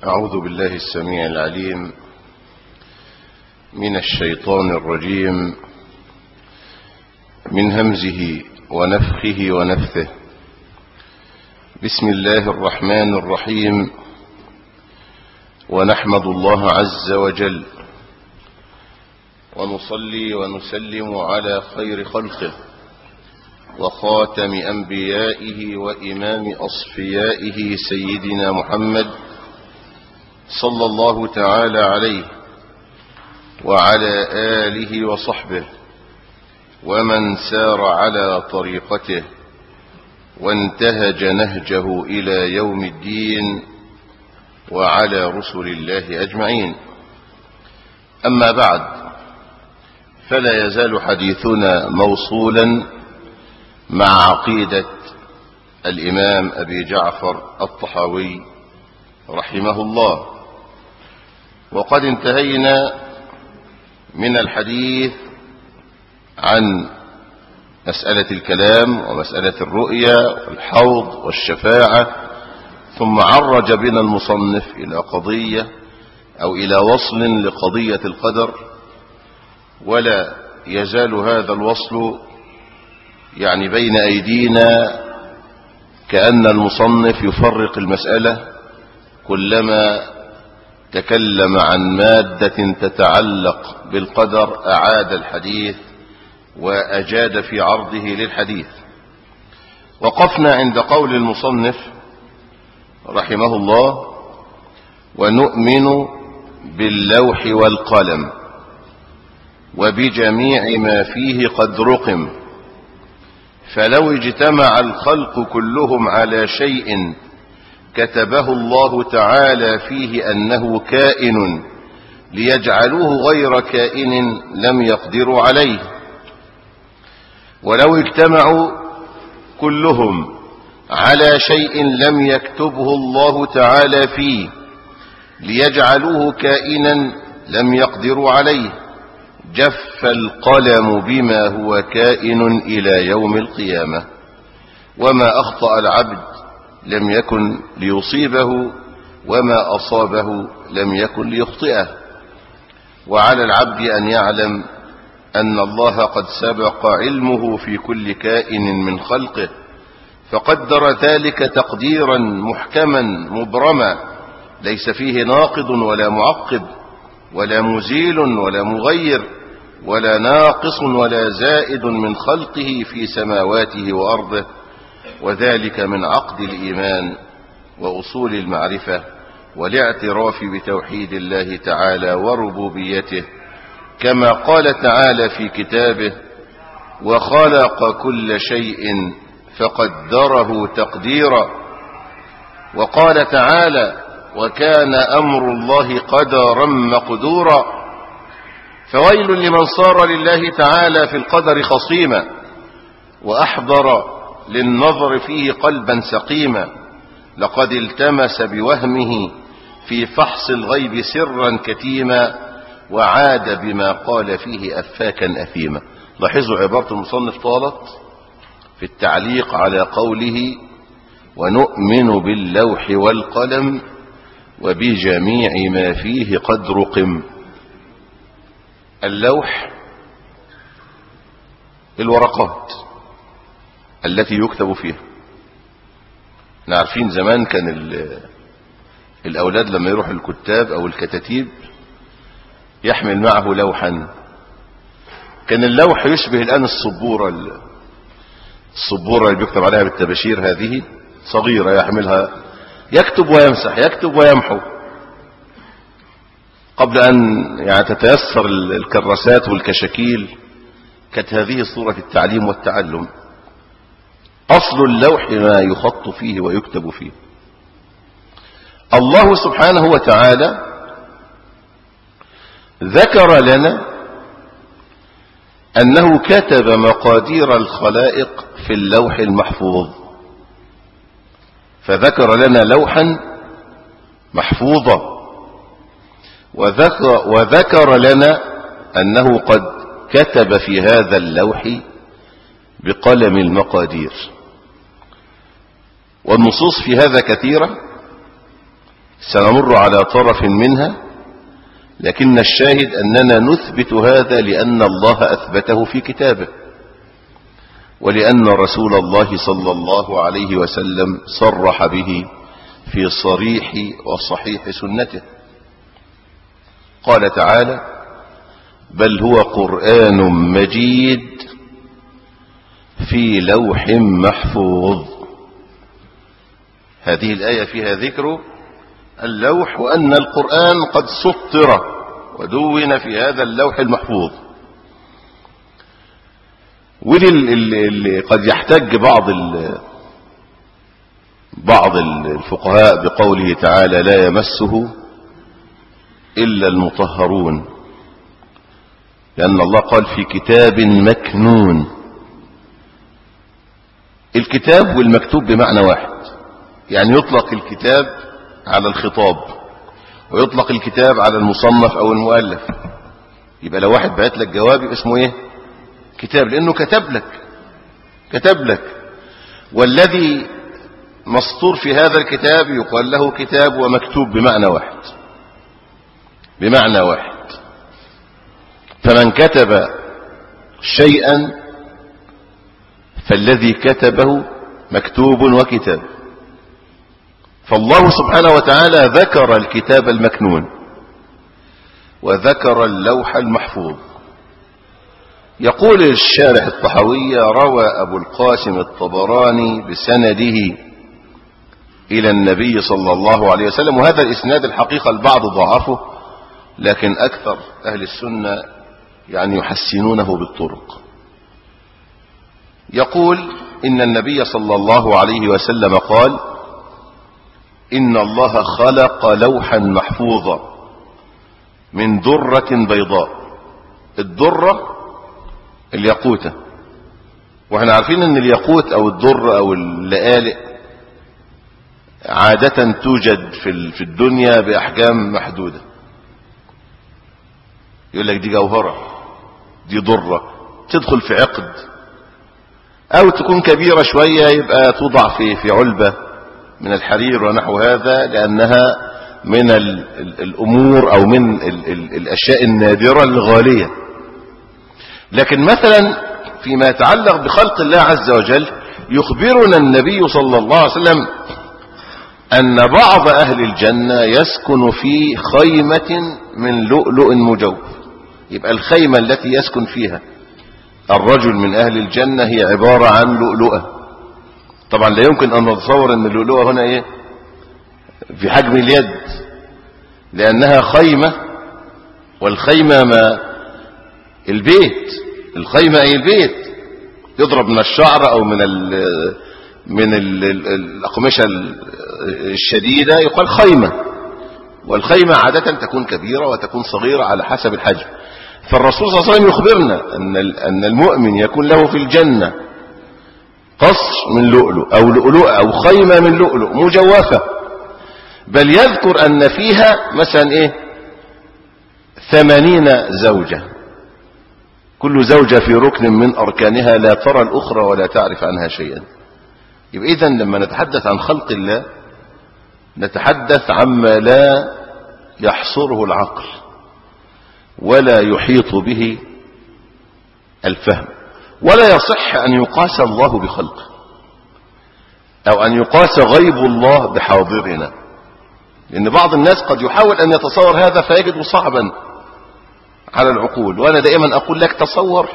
أعوذ بالله السميع العليم من الشيطان الرجيم من همزه ونفخه ونفثه بسم الله الرحمن الرحيم ونحمد الله عز وجل ونصلي ونسلم على خير خلقه وخاتم أنبيائه وإمام أصفيائه سيدنا محمد صلى الله تعالى عليه وعلى آله وصحبه ومن سار على طريقته وانتهج نهجه إلى يوم الدين وعلى رسل الله أجمعين أما بعد فلا يزال حديثنا موصولا مع عقيدة الإمام أبي جعفر الطحاوي رحمه الله وقد انتهينا من الحديث عن مسألة الكلام ومسألة الرؤيا والحوض والشفاعة ثم عرج بنا المصنف إلى قضية أو إلى وصل لقضية القدر ولا يزال هذا الوصل يعني بين أيدينا كأن المصنف يفرق المسألة كلما تكلم عن مادة تتعلق بالقدر أعاد الحديث وأجاد في عرضه للحديث وقفنا عند قول المصنف رحمه الله ونؤمن باللوح والقلم وبجميع ما فيه قد رقم فلو اجتمع الخلق كلهم على شيء كتبه الله تعالى فيه أنه كائن ليجعلوه غير كائن لم يقدروا عليه ولو اجتمعوا كلهم على شيء لم يكتبه الله تعالى فيه ليجعلوه كائنا لم يقدروا عليه جف القلم بما هو كائن إلى يوم القيامة وما أخطأ العبد لم يكن ليصيبه وما أصابه لم يكن ليخطئه وعلى العبد أن يعلم أن الله قد سبق علمه في كل كائن من خلقه فقدر ذلك تقديرا محكما مبرما ليس فيه ناقض ولا معقب ولا مزيل ولا مغير ولا ناقص ولا زائد من خلقه في سماواته وأرضه وذلك من عقد الإيمان وأصول المعرفة والاعتراف بتوحيد الله تعالى وربوبيته كما قال تعالى في كتابه وخلق كل شيء فقدره تقديرا وقال تعالى وكان أمر الله قدرا مقدورا فويل لمن صار لله تعالى في القدر خصيما وأحضر للنظر فيه قلبا سقيما لقد التمس بوهمه في فحص الغيب سرا كتيما وعاد بما قال فيه أفاكا أثيما لاحظوا عبارة المصنف طالت في التعليق على قوله ونؤمن باللوح والقلم وبجميع ما فيه قد رقم اللوح الورقات التي يكتب فيها نعرفين زمان كان الأولاد لما يروح الكتاب أو الكتاتيب يحمل معه لوحا كان اللوح يشبه الآن الصبورة الصبورة اللي بيكتب عليها بالتباشير هذه صغيرة يحملها يكتب ويمسح يكتب ويمحو قبل أن يعني تتيسر الكراسات والكشاكيل كانت هذه صورة التعليم والتعلم أصل اللوح ما يخط فيه ويكتب فيه الله سبحانه وتعالى ذكر لنا أنه كتب مقادير الخلائق في اللوح المحفوظ فذكر لنا لوحا محفوظا وذكر, وذكر لنا أنه قد كتب في هذا اللوح بقلم المقادير والنصوص في هذا كثيرة سنمر على طرف منها لكن الشاهد أننا نثبت هذا لأن الله أثبته في كتابه ولأن رسول الله صلى الله عليه وسلم صرح به في صريح وصحيح سنته قال تعالى بل هو قرآن مجيد في لوح محفوظ هذه الآية فيها ذكر اللوح وأن القرآن قد سطر ودون في هذا اللوح المحفوظ ودي اللي قد يحتج بعض بعض الفقهاء بقوله تعالى لا يمسه إلا المطهرون لأن الله قال في كتاب مكنون الكتاب والمكتوب بمعنى واحد يعني يطلق الكتاب على الخطاب ويطلق الكتاب على المصنف أو المؤلف يبقى لو واحد بعت لك جواب يبقى اسمه ايه كتاب لأنه كتب لك كتب لك والذي مسطور في هذا الكتاب يقال له كتاب ومكتوب بمعنى واحد بمعنى واحد فمن كتب شيئا فالذي كتبه مكتوب وكتاب فالله سبحانه وتعالى ذكر الكتاب المكنون وذكر اللوح المحفوظ يقول الشارح الطحوية روى أبو القاسم الطبراني بسنده إلى النبي صلى الله عليه وسلم وهذا الإسناد الحقيقة البعض ضعفه لكن أكثر أهل السنة يعني يحسنونه بالطرق يقول إن النبي صلى الله عليه وسلم قال إن الله خلق لوحا محفوظا من درة بيضاء الدرة الياقوتة واحنا عارفين ان الياقوت او الدر او اللآلئ عادة توجد في الدنيا بأحجام محدودة يقول لك دي جوهرة دي ضرة تدخل في عقد او تكون كبيرة شوية يبقى توضع في في علبة من الحرير ونحو هذا لأنها من الأمور أو من الأشياء النادرة الغالية لكن مثلا فيما يتعلق بخلق الله عز وجل يخبرنا النبي صلى الله عليه وسلم أن بعض أهل الجنة يسكن في خيمة من لؤلؤ مجوف يبقى الخيمة التي يسكن فيها الرجل من أهل الجنة هي عبارة عن لؤلؤة طبعا لا يمكن أن نتصور أن اللؤلؤة هنا إيه في حجم اليد لأنها خيمة والخيمة ما البيت الخيمة أي البيت يضرب من الشعر أو من ال من ال الأقمشة الشديدة يقال خيمة والخيمة عادة تكون كبيرة وتكون صغيرة على حسب الحجم فالرسول صلى الله عليه وسلم يخبرنا أن أن المؤمن يكون له في الجنة قصر من لؤلؤ أو لؤلؤ أو خيمة من لؤلؤ مجوفة بل يذكر أن فيها مثلا إيه ثمانين زوجة كل زوجة في ركن من أركانها لا ترى الأخرى ولا تعرف عنها شيئا يبقى إذن لما نتحدث عن خلق الله نتحدث عما لا يحصره العقل ولا يحيط به الفهم ولا يصح أن يقاس الله بخلقه أو أن يقاس غيب الله بحاضرنا لأن بعض الناس قد يحاول أن يتصور هذا فيجد صعبا على العقول وأنا دائما أقول لك تصور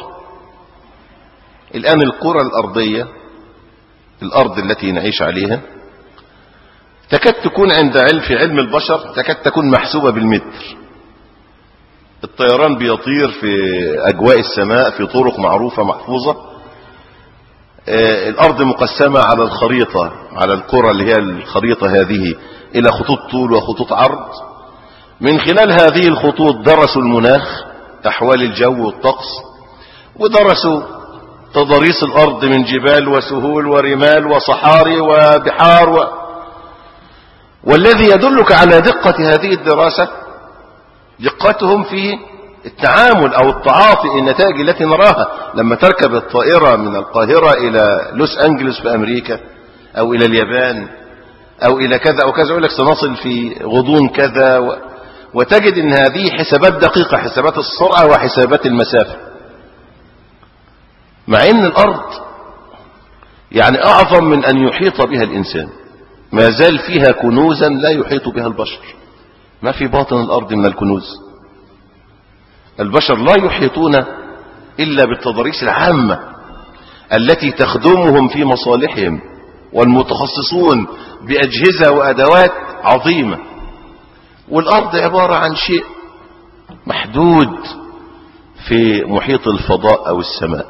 الآن الكرة الأرضية الأرض التي نعيش عليها تكاد تكون عند علم في علم البشر تكاد تكون محسوبة بالمتر الطيران بيطير في أجواء السماء في طرق معروفة محفوظة آه الأرض مقسمة على الخريطة على الكرة اللي هي الخريطة هذه إلى خطوط طول وخطوط عرض من خلال هذه الخطوط درسوا المناخ أحوال الجو والطقس ودرسوا تضاريس الأرض من جبال وسهول ورمال وصحاري وبحار و... والذي يدلك على دقة هذه الدراسة دقتهم في التعامل أو التعاطي النتائج التي نراها لما تركب الطائرة من القاهرة إلى لوس أنجلوس في أمريكا أو إلى اليابان أو إلى كذا أو كذا يقول لك سنصل في غضون كذا و... وتجد أن هذه حسابات دقيقة حسابات السرعة وحسابات المسافة مع أن الأرض يعني أعظم من أن يحيط بها الإنسان ما زال فيها كنوزا لا يحيط بها البشر ما في باطن الأرض من الكنوز البشر لا يحيطون إلا بالتضاريس العامة التي تخدمهم في مصالحهم والمتخصصون بأجهزة وأدوات عظيمة والأرض عبارة عن شيء محدود في محيط الفضاء أو السماء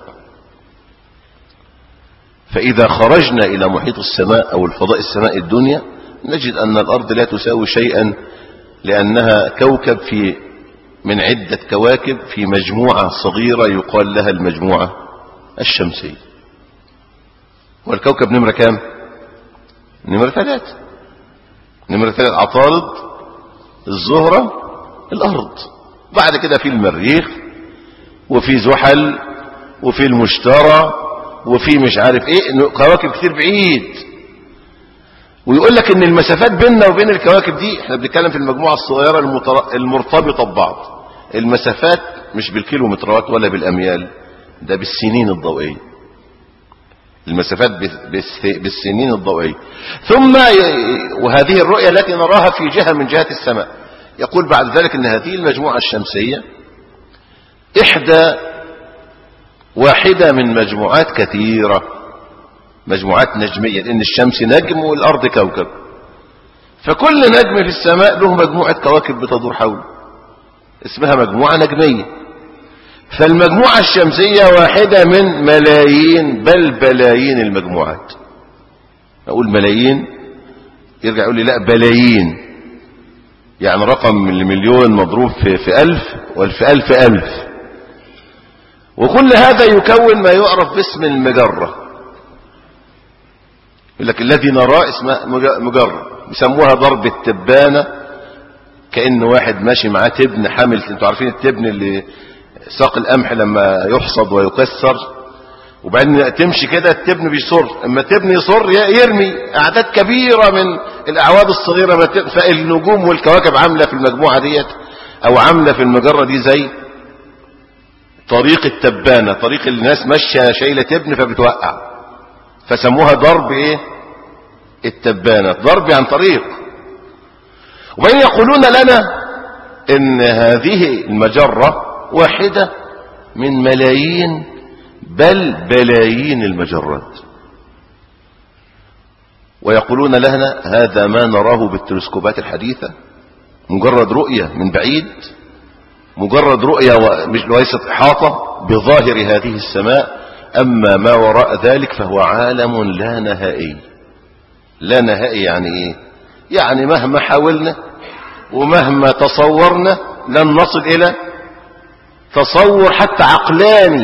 فإذا خرجنا إلى محيط السماء أو الفضاء السماء الدنيا نجد أن الأرض لا تساوي شيئا لأنها كوكب في من عدة كواكب في مجموعة صغيرة يقال لها المجموعة الشمسية والكوكب نمرة كام نمرة ثلاثة نمرة ثلاثة عطارد الزهرة الأرض بعد كده في المريخ وفي زحل وفي المشترى وفي مش عارف ايه كواكب كتير بعيد ويقول لك ان المسافات بيننا وبين الكواكب دي احنا بنتكلم في المجموعة الصغيرة المرتبطة ببعض المسافات مش بالكيلومترات ولا بالاميال ده بالسنين الضوئية المسافات بالسنين الضوئية ثم وهذه الرؤية التي نراها في جهة من جهات السماء يقول بعد ذلك ان هذه المجموعة الشمسية احدى واحدة من مجموعات كثيرة مجموعات نجمية لأن الشمس نجم والأرض كوكب فكل نجم في السماء له مجموعة كواكب بتدور حوله اسمها مجموعة نجمية فالمجموعة الشمسية واحدة من ملايين بل بلايين المجموعات أقول ملايين يرجع يقول لي لا بلايين يعني رقم المليون مضروب في, في ألف والف ألف ألف وكل هذا يكون ما يعرف باسم المجرة يقول لك الذي نراه اسمه مجرة يسموها ضرب التبانة كأن واحد ماشي معاه تبن حامل انتوا عارفين التبن اللي ساق القمح لما يحصد ويكسر وبعدين تمشي كده التبن بيصر اما التبن يصر يرمي اعداد كبيرة من الاعواد الصغيرة فالنجوم والكواكب عاملة في المجموعة ديت او عاملة في المجرة دي زي طريق التبانة طريق الناس ماشية شايلة تبن فبتوقع فسموها ضرب ايه التبانة ضرب عن طريق وبين يقولون لنا ان هذه المجرة واحدة من ملايين بل بلايين المجرات ويقولون لنا هذا ما نراه بالتلسكوبات الحديثة مجرد رؤية من بعيد مجرد رؤية مش ليست إحاطة بظاهر هذه السماء أما ما وراء ذلك فهو عالم لا نهائي لا نهائي يعني إيه يعني مهما حاولنا ومهما تصورنا لن نصل إلى تصور حتى عقلاني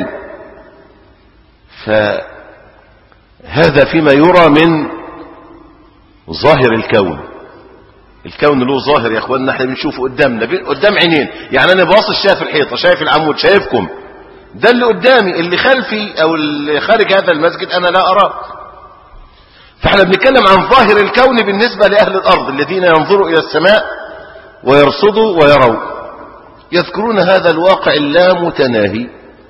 فهذا فيما يرى من ظاهر الكون الكون له ظاهر يا اخواننا احنا بنشوفه قدامنا قدام عينين يعني انا باصص شايف الحيطه شايف العمود شايفكم ده اللي قدامي اللي خلفي او اللي خارج هذا المسجد انا لا اراه فاحنا بنتكلم عن ظاهر الكون بالنسبة لأهل الأرض الذين ينظروا إلى السماء ويرصدوا ويروا يذكرون هذا الواقع اللامتناهي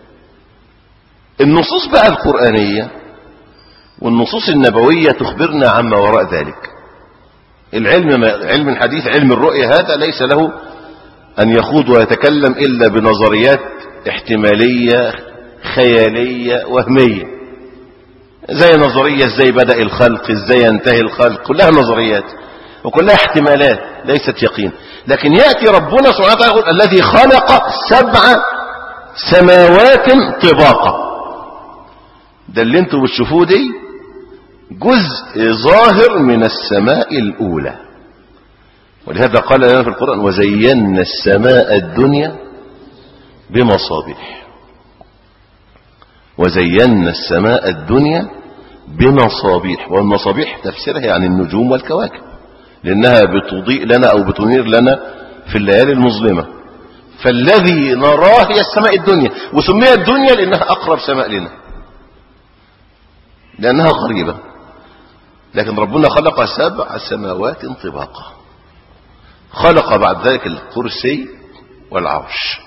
النصوص بقى القرآنية والنصوص النبوية تخبرنا عما وراء ذلك العلم علم الحديث علم الرؤية هذا ليس له أن يخوض ويتكلم إلا بنظريات احتمالية خيالية وهمية زي نظرية ازاي بدأ الخلق ازاي ينتهي الخلق كلها نظريات وكلها احتمالات ليست يقين لكن يأتي ربنا سبحانه وتعالى يقول الذي خلق سبع سماوات طباقا ده اللي انتوا بتشوفوه دي جزء ظاهر من السماء الأولى ولهذا قال لنا في القرآن وزينا السماء الدنيا بمصابيح وزينا السماء الدنيا بمصابيح والمصابيح تفسيرها يعني النجوم والكواكب لأنها بتضيء لنا أو بتنير لنا في الليالي المظلمة فالذي نراه هي السماء الدنيا وسميت الدنيا لأنها أقرب سماء لنا لأنها قريبة لكن ربنا خلق سبع سماوات طباقا خلق بعد ذلك الكرسي والعرش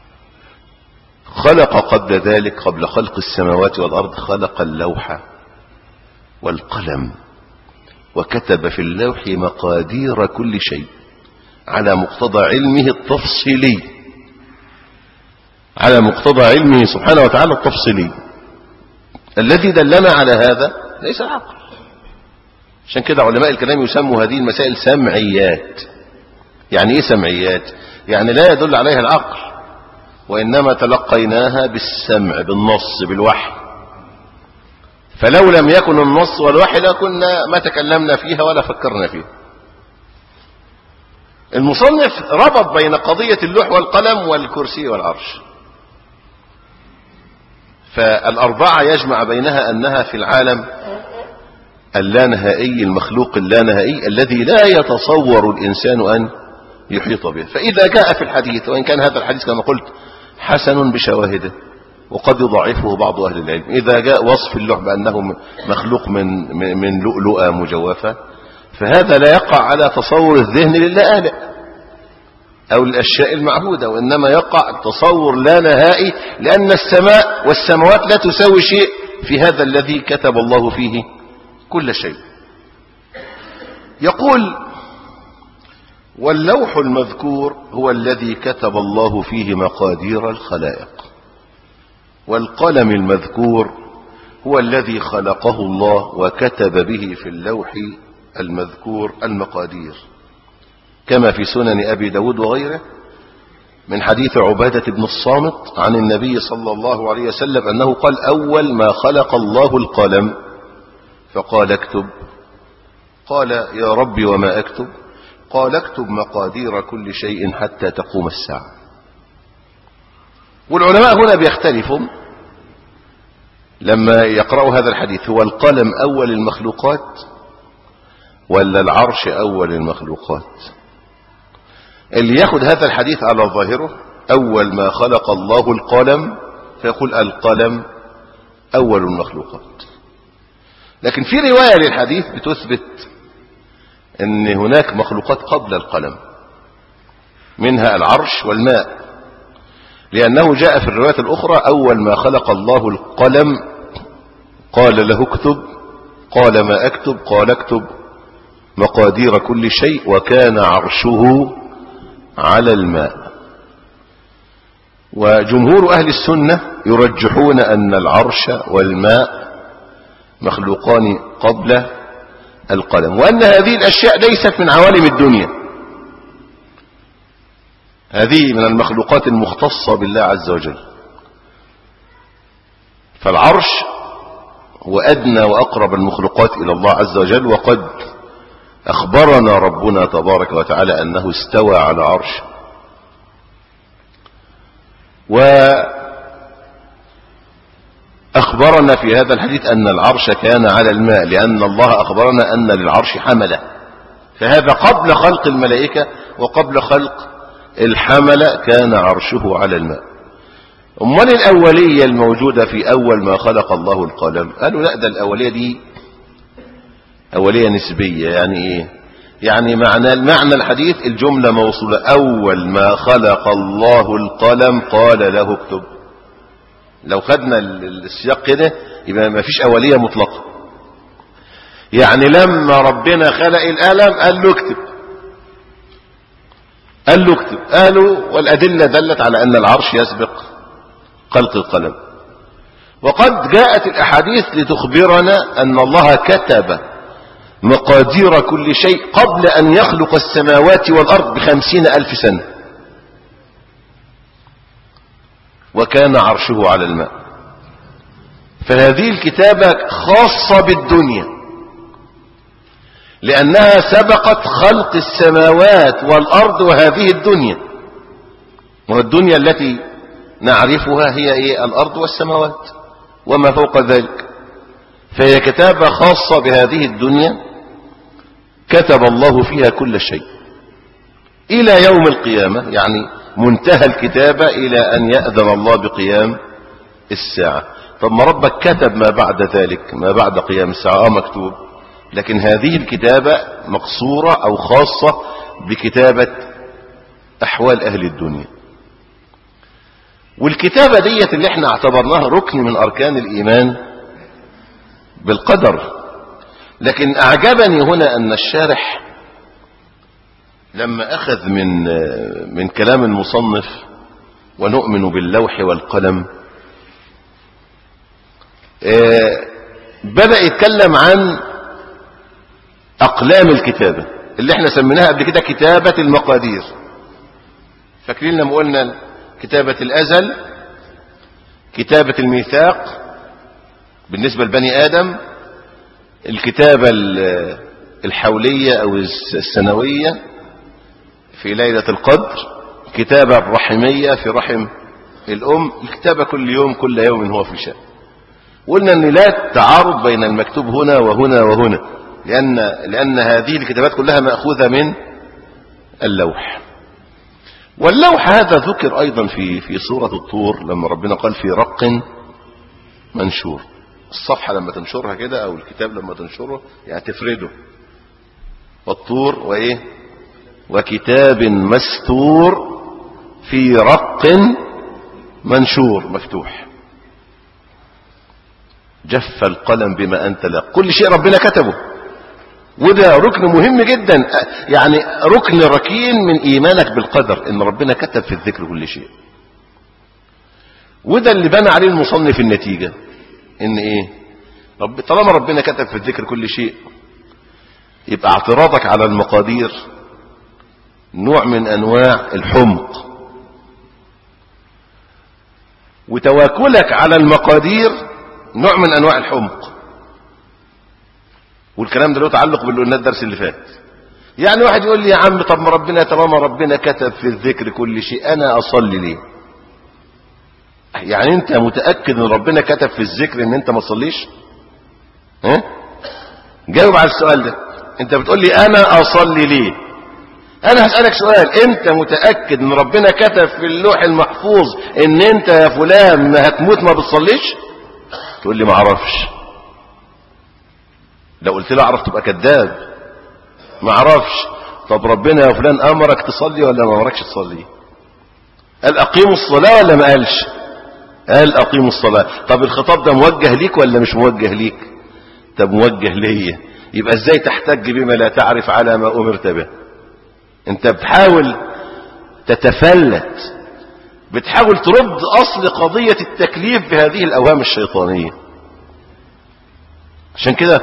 خلق قبل ذلك قبل خلق السماوات والأرض خلق اللوح والقلم وكتب في اللوح مقادير كل شيء على مقتضى علمه التفصيلي على مقتضى علمه سبحانه وتعالى التفصيلي الذي دلنا على هذا ليس العقل عشان كده علماء الكلام يسموا هذه المسائل سمعيات يعني ايه سمعيات يعني لا يدل عليها العقل وإنما تلقيناها بالسمع بالنص بالوحي فلو لم يكن النص والوحي لكنا ما تكلمنا فيها ولا فكرنا فيها المصنف ربط بين قضية اللوح والقلم والكرسي والعرش فالأربعة يجمع بينها أنها في العالم اللانهائي المخلوق اللانهائي الذي لا يتصور الإنسان أن يحيط به فإذا جاء في الحديث وإن كان هذا الحديث كما قلت حسن بشواهده وقد يضعفه بعض أهل العلم إذا جاء وصف اللوح بأنه مخلوق من, من لؤلؤة مجوفة فهذا لا يقع على تصور الذهن للآلئ أو الأشياء المعهودة وإنما يقع تصور لا نهائي لأن السماء والسماوات لا تساوي شيء في هذا الذي كتب الله فيه كل شيء يقول واللوح المذكور هو الذي كتب الله فيه مقادير الخلائق والقلم المذكور هو الذي خلقه الله وكتب به في اللوح المذكور المقادير كما في سنن أبي داود وغيره من حديث عبادة بن الصامت عن النبي صلى الله عليه وسلم أنه قال أول ما خلق الله القلم فقال اكتب قال يا ربي وما أكتب قال اكتب مقادير كل شيء حتى تقوم الساعة والعلماء هنا بيختلفوا لما يقرأوا هذا الحديث هو القلم أول المخلوقات ولا العرش أول المخلوقات اللي ياخد هذا الحديث على ظاهره أول ما خلق الله القلم فيقول القلم أول المخلوقات لكن في رواية للحديث بتثبت ان هناك مخلوقات قبل القلم منها العرش والماء لأنه جاء في الرواية الأخرى أول ما خلق الله القلم قال له اكتب قال ما أكتب قال اكتب مقادير كل شيء وكان عرشه على الماء وجمهور أهل السنة يرجحون أن العرش والماء مخلوقان قبل القلم وأن هذه الأشياء ليست من عوالم الدنيا هذه من المخلوقات المختصة بالله عز وجل فالعرش هو أدنى وأقرب المخلوقات إلى الله عز وجل وقد أخبرنا ربنا تبارك وتعالى أنه استوى على عرش وأخبرنا في هذا الحديث أن العرش كان على الماء لأن الله أخبرنا أن للعرش حملة فهذا قبل خلق الملائكة وقبل خلق الحملة كان عرشه على الماء أمال الأولية الموجودة في أول ما خلق الله القلم قالوا لا ده الأولية دي أولية نسبية يعني إيه يعني معنى معنى الحديث الجملة موصولة أول ما خلق الله القلم قال له اكتب لو خدنا السياق كده يبقى ما فيش أولية مطلقة يعني لما ربنا خلق القلم قال له اكتب قال له اكتب قالوا والأدلة دلت على أن العرش يسبق خلق القلم وقد جاءت الأحاديث لتخبرنا أن الله كتب مقادير كل شيء قبل أن يخلق السماوات والأرض بخمسين ألف سنة وكان عرشه على الماء فهذه الكتابة خاصة بالدنيا لأنها سبقت خلق السماوات والأرض وهذه الدنيا والدنيا التي نعرفها هي إيه الأرض والسماوات وما فوق ذلك فهي كتابة خاصة بهذه الدنيا كتب الله فيها كل شيء إلى يوم القيامة يعني منتهى الكتابة إلى أن يأذن الله بقيام الساعة طب ما ربك كتب ما بعد ذلك ما بعد قيام الساعة آه مكتوب لكن هذه الكتابة مقصورة أو خاصة بكتابة أحوال أهل الدنيا والكتابة ديت اللي احنا اعتبرناها ركن من أركان الإيمان بالقدر لكن أعجبني هنا أن الشارح لما أخذ من من كلام المصنف ونؤمن باللوح والقلم بدأ يتكلم عن أقلام الكتابة اللي احنا سميناها قبل كده كتابة المقادير فاكرين لما قلنا كتابة الأزل كتابة الميثاق بالنسبة لبني آدم الكتابة الحولية أو السنوية في ليلة القدر كتابة الرحمية في رحم الأم الكتابة كل يوم كل يوم هو في شأن قلنا أن لا تعارض بين المكتوب هنا وهنا وهنا لأن, لأن هذه الكتابات كلها مأخوذة من اللوح واللوح هذا ذكر أيضا في في سورة الطور لما ربنا قال في رق منشور الصفحة لما تنشرها كده أو الكتاب لما تنشره يعني تفرده والطور وإيه وكتاب مستور في رق منشور مفتوح جف القلم بما أنت لا كل شيء ربنا كتبه وده ركن مهم جدا يعني ركن ركين من إيمانك بالقدر إن ربنا كتب في الذكر كل شيء وده اللي بنى عليه المصنف النتيجة إن إيه رب طالما ربنا كتب في الذكر كل شيء يبقى اعتراضك على المقادير نوع من أنواع الحمق وتواكلك على المقادير نوع من أنواع الحمق والكلام ده له تعلق باللي قلنا الدرس اللي فات يعني واحد يقول لي يا عم طب ما ربنا طالما ربنا كتب في الذكر كل شيء انا اصلي ليه يعني انت متاكد ان ربنا كتب في الذكر ان انت ما تصليش ها جاوب على السؤال ده انت بتقول لي انا اصلي ليه انا هسالك سؤال انت متاكد ان ربنا كتب في اللوح المحفوظ ان انت يا فلان ما هتموت ما بتصليش تقول لي ما اعرفش لو قلت له اعرف تبقى كذاب ما اعرفش طب ربنا يا فلان امرك تصلي ولا ما امركش تصلي قال اقيموا الصلاه ولا ما قالش قال اقيموا الصلاه طب الخطاب ده موجه ليك ولا مش موجه ليك طب موجه ليا يبقى ازاي تحتج بما لا تعرف على ما امرت به انت بتحاول تتفلت بتحاول ترد اصل قضيه التكليف بهذه الاوهام الشيطانيه عشان كده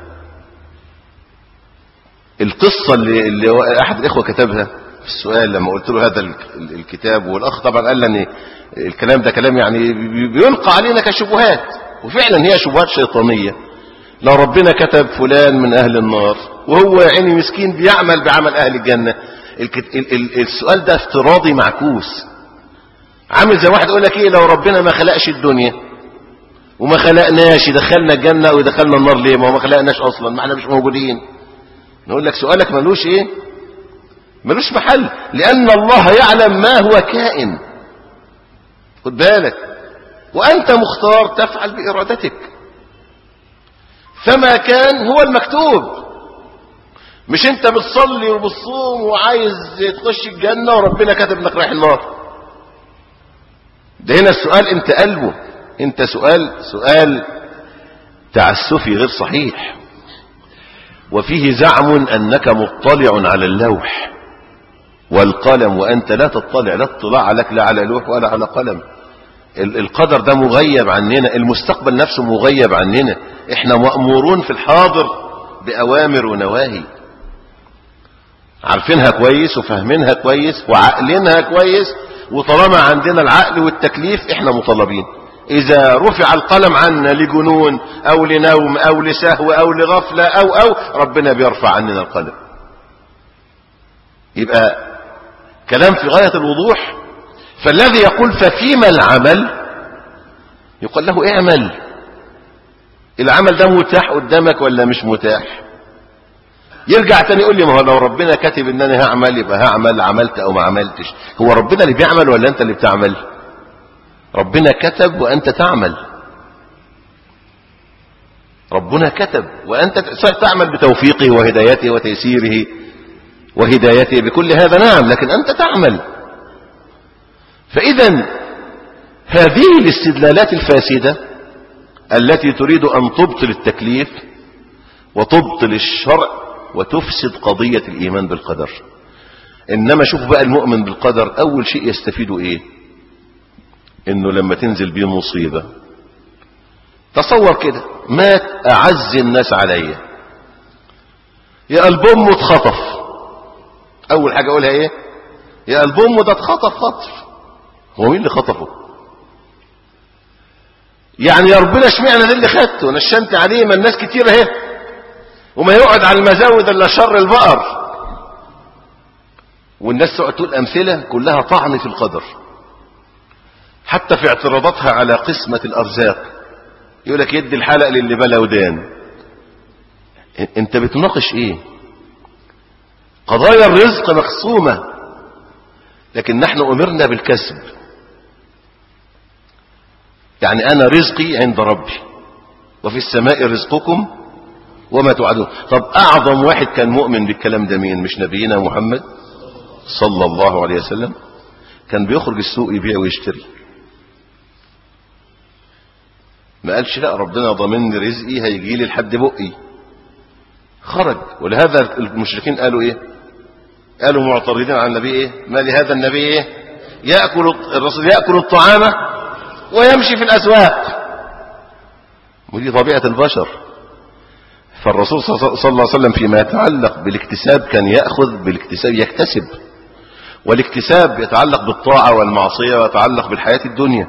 القصة اللي, اللي أحد الإخوة كتبها في السؤال لما قلت له هذا الكتاب والأخ طبعا قال لي الكلام ده كلام يعني بيلقى علينا كشبهات وفعلا هي شبهات شيطانية لو ربنا كتب فلان من أهل النار وهو يا عيني مسكين بيعمل بعمل أهل الجنة السؤال ده افتراضي معكوس عامل زي واحد يقول لك ايه لو ربنا ما خلقش الدنيا وما خلقناش دخلنا الجنة ودخلنا النار ليه ما هو ما خلقناش أصلا ما احنا مش موجودين نقول لك سؤالك ملوش ايه ملوش محل لان الله يعلم ما هو كائن خد بالك وانت مختار تفعل بارادتك فما كان هو المكتوب مش انت بتصلي وبتصوم وعايز تخش الجنة وربنا كاتب انك رايح النار ده هنا السؤال انت قلبه انت سؤال سؤال تعسفي غير صحيح وفيه زعم أنك مطلع على اللوح والقلم وأنت لا تطلع لا اطلاع لك لا على لوح ولا على قلم القدر ده مغيب عننا المستقبل نفسه مغيب عننا احنا مأمورون في الحاضر بأوامر ونواهي عارفينها كويس وفاهمينها كويس وعقلينها كويس وطالما عندنا العقل والتكليف احنا مطالبين إذا رفع القلم عنا لجنون أو لنوم أو لسهو أو لغفلة أو أو ربنا بيرفع عننا القلم يبقى كلام في غاية الوضوح فالذي يقول ففيما العمل يقول له اعمل العمل ده متاح قدامك ولا مش متاح يرجع تاني يقول لي ما هو لو ربنا كاتب ان انا هعمل يبقى هعمل عملت او ما عملتش هو ربنا اللي بيعمل ولا انت اللي بتعمل ربنا كتب وأنت تعمل ربنا كتب وأنت تعمل بتوفيقه وهدايته وتيسيره وهدايته بكل هذا نعم لكن أنت تعمل فإذا هذه الاستدلالات الفاسدة التي تريد أن تبطل التكليف وتبطل الشرع وتفسد قضية الإيمان بالقدر إنما شوف بقى المؤمن بالقدر أول شيء يستفيد إيه إنه لما تنزل بيه مصيبة تصور كده مات أعز الناس عليا يا قلب أمه اتخطف أول حاجة أقولها إيه يا قلب أمه ده اتخطف خطف هو مين اللي خطفه يعني يا ربنا اشمعنى ده اللي خدته نشنت عليه ما الناس كتير اهي وما يقعد على المزاود الا شر البقر والناس تقعد تقول امثله كلها طعن في القدر حتى في اعتراضاتها على قسمه الارزاق يقول لك يدي الحلق للي بلا ودان انت بتناقش ايه قضايا الرزق مقسومه لكن نحن امرنا بالكسب يعني انا رزقي عند ربي وفي السماء رزقكم وما توعدون طب اعظم واحد كان مؤمن بالكلام ده مين مش نبينا محمد صلى الله عليه وسلم كان بيخرج السوق يبيع ويشتري ما قالش لا ربنا ضامن رزقي هيجي لي لحد بقي خرج ولهذا المشركين قالوا ايه قالوا معترضين على النبي ايه ما لهذا النبي ايه ياكل الرسول ياكل الطعام ويمشي في الاسواق ودي طبيعه البشر فالرسول صلى الله عليه وسلم فيما يتعلق بالاكتساب كان ياخذ بالاكتساب يكتسب والاكتساب يتعلق بالطاعه والمعصيه ويتعلق بالحياه الدنيا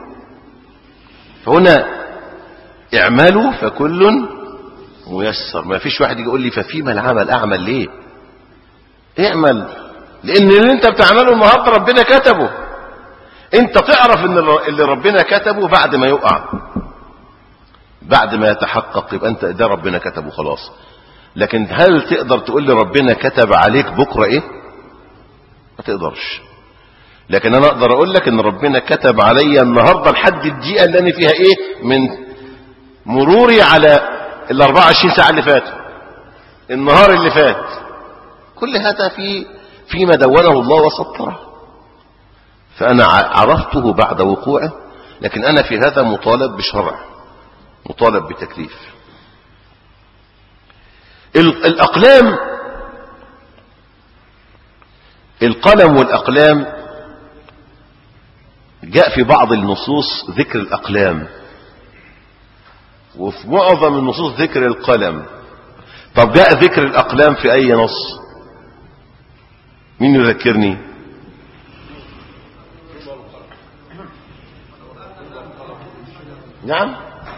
فهنا اعملوا فكل ميسر ما فيش واحد يقول لي ففيما العمل اعمل ليه اعمل لان اللي انت بتعمله النهارده ربنا كتبه انت تعرف ان اللي ربنا كتبه بعد ما يقع بعد ما يتحقق يبقى انت ده ربنا كتبه خلاص لكن هل تقدر تقول لي ربنا كتب عليك بكره ايه ما تقدرش لكن انا اقدر اقول لك ان ربنا كتب عليا النهارده لحد الدقيقه اللي انا فيها ايه من مروري على ال 24 ساعه اللي فاتوا النهار اللي فات كل هذا في فيما دونه الله وسطره فانا عرفته بعد وقوعه لكن انا في هذا مطالب بشرع مطالب بتكليف الاقلام القلم والاقلام جاء في بعض النصوص ذكر الاقلام وفي معظم النصوص ذكر القلم طب جاء ذكر الاقلام في اي نص مين يذكرني نعم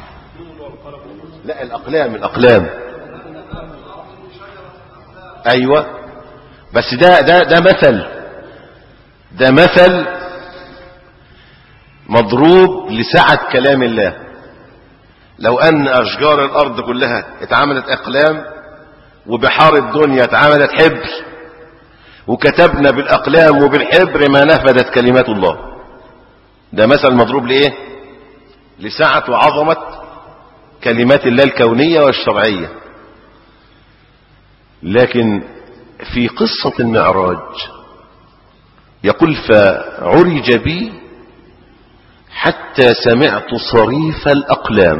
لا الاقلام الاقلام ايوه بس ده ده ده مثل ده مثل مضروب لسعة كلام الله لو ان اشجار الارض كلها اتعملت اقلام وبحار الدنيا اتعملت حبر وكتبنا بالاقلام وبالحبر ما نفذت كلمات الله ده مثل مضروب لايه لسعة وعظمة كلمات الله الكونية والشرعية لكن في قصة المعراج يقول فعرج بي حتى سمعت صريف الأقلام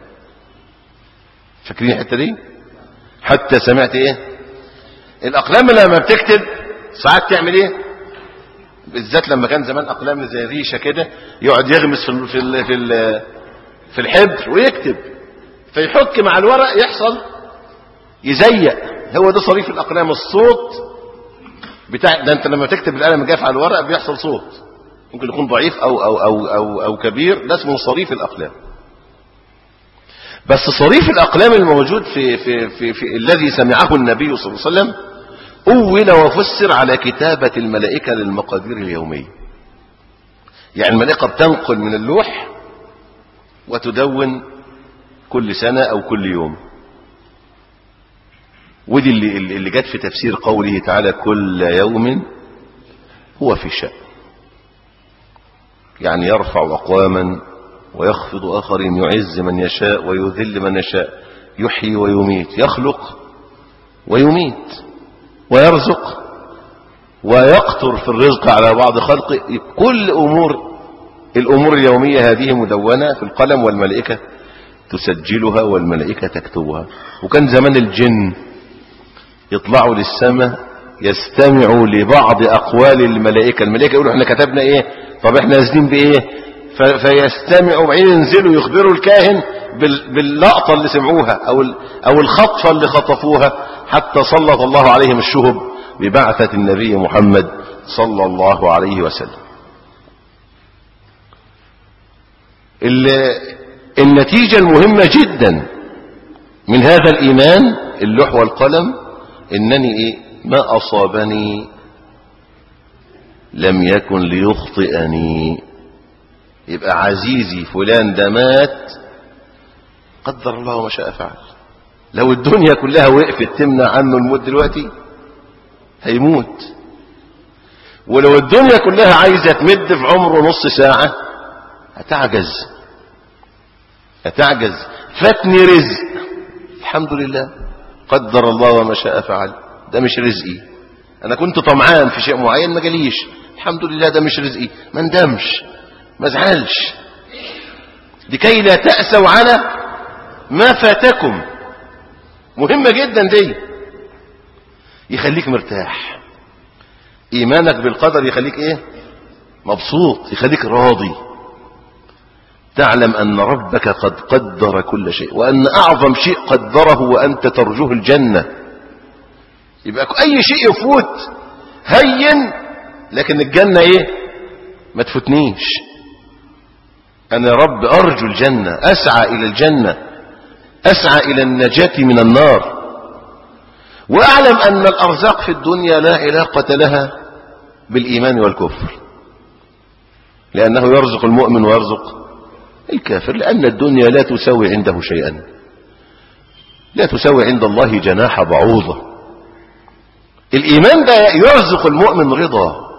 فاكرين الحتة دي حتى سمعت ايه الأقلام لما بتكتب ساعات تعمل ايه بالذات لما كان زمان أقلام زي ريشة كده يقعد يغمس في ال في ال في, ال في الحبر ويكتب فيحك مع الورق يحصل يزيق هو ده صريف الأقلام الصوت بتاع ده انت لما تكتب القلم الجاف على الورق بيحصل صوت ممكن يكون ضعيف أو, أو, أو, أو, أو كبير ده اسمه صريف الأقلام بس صريف الأقلام الموجود في, في, في, في الذي سمعه النبي صلى الله عليه وسلم أول وفسر على كتابة الملائكة للمقادير اليومية يعني الملائكة بتنقل من اللوح وتدون كل سنة أو كل يوم ودي اللي, اللي جت في تفسير قوله تعالى كل يوم هو في شأن يعني يرفع أقواما ويخفض آخرين يعز من يشاء ويذل من يشاء يحيي ويميت يخلق ويميت ويرزق ويقطر في الرزق على بعض خلقه كل أمور الأمور اليومية هذه مدونة في القلم والملائكة تسجلها والملائكة تكتبها وكان زمان الجن يطلعوا للسماء يستمعوا لبعض أقوال الملائكة الملائكة يقولوا احنا كتبنا ايه طب احنا نازلين بايه فيستمعوا بعدين ينزلوا يخبروا الكاهن باللقطة اللي سمعوها أو أو الخطفة اللي خطفوها حتى سلط الله عليهم الشهب ببعثة النبي محمد صلى الله عليه وسلم النتيجة المهمة جدا من هذا الإيمان اللوح والقلم إنني إيه ما أصابني لم يكن ليخطئني يبقى عزيزي فلان ده مات قدر الله ما شاء فعل لو الدنيا كلها وقفت تمنع عنه الموت دلوقتي هيموت ولو الدنيا كلها عايزة تمد في عمره نص ساعة هتعجز هتعجز فاتني رزق الحمد لله قدر الله وما شاء فعل ده مش رزقي انا كنت طمعان في شيء معين ما جاليش الحمد لله ده مش رزقي ما ندمش ما ازعلش لكي لا تأسوا على ما فاتكم مهمة جدا دي يخليك مرتاح ايمانك بالقدر يخليك ايه مبسوط يخليك راضي تعلم ان ربك قد قدر كل شيء وان اعظم شيء قدره وانت ترجوه الجنة يبقى اي شيء يفوت هين لكن الجنة ايه ما تفوتنيش انا يا رب ارجو الجنة اسعى الى الجنة اسعى الى النجاة من النار واعلم ان الارزاق في الدنيا لا علاقة لها بالايمان والكفر لانه يرزق المؤمن ويرزق الكافر لان الدنيا لا تساوي عنده شيئا لا تساوي عند الله جناح بعوضة الايمان ده يرزق المؤمن رضا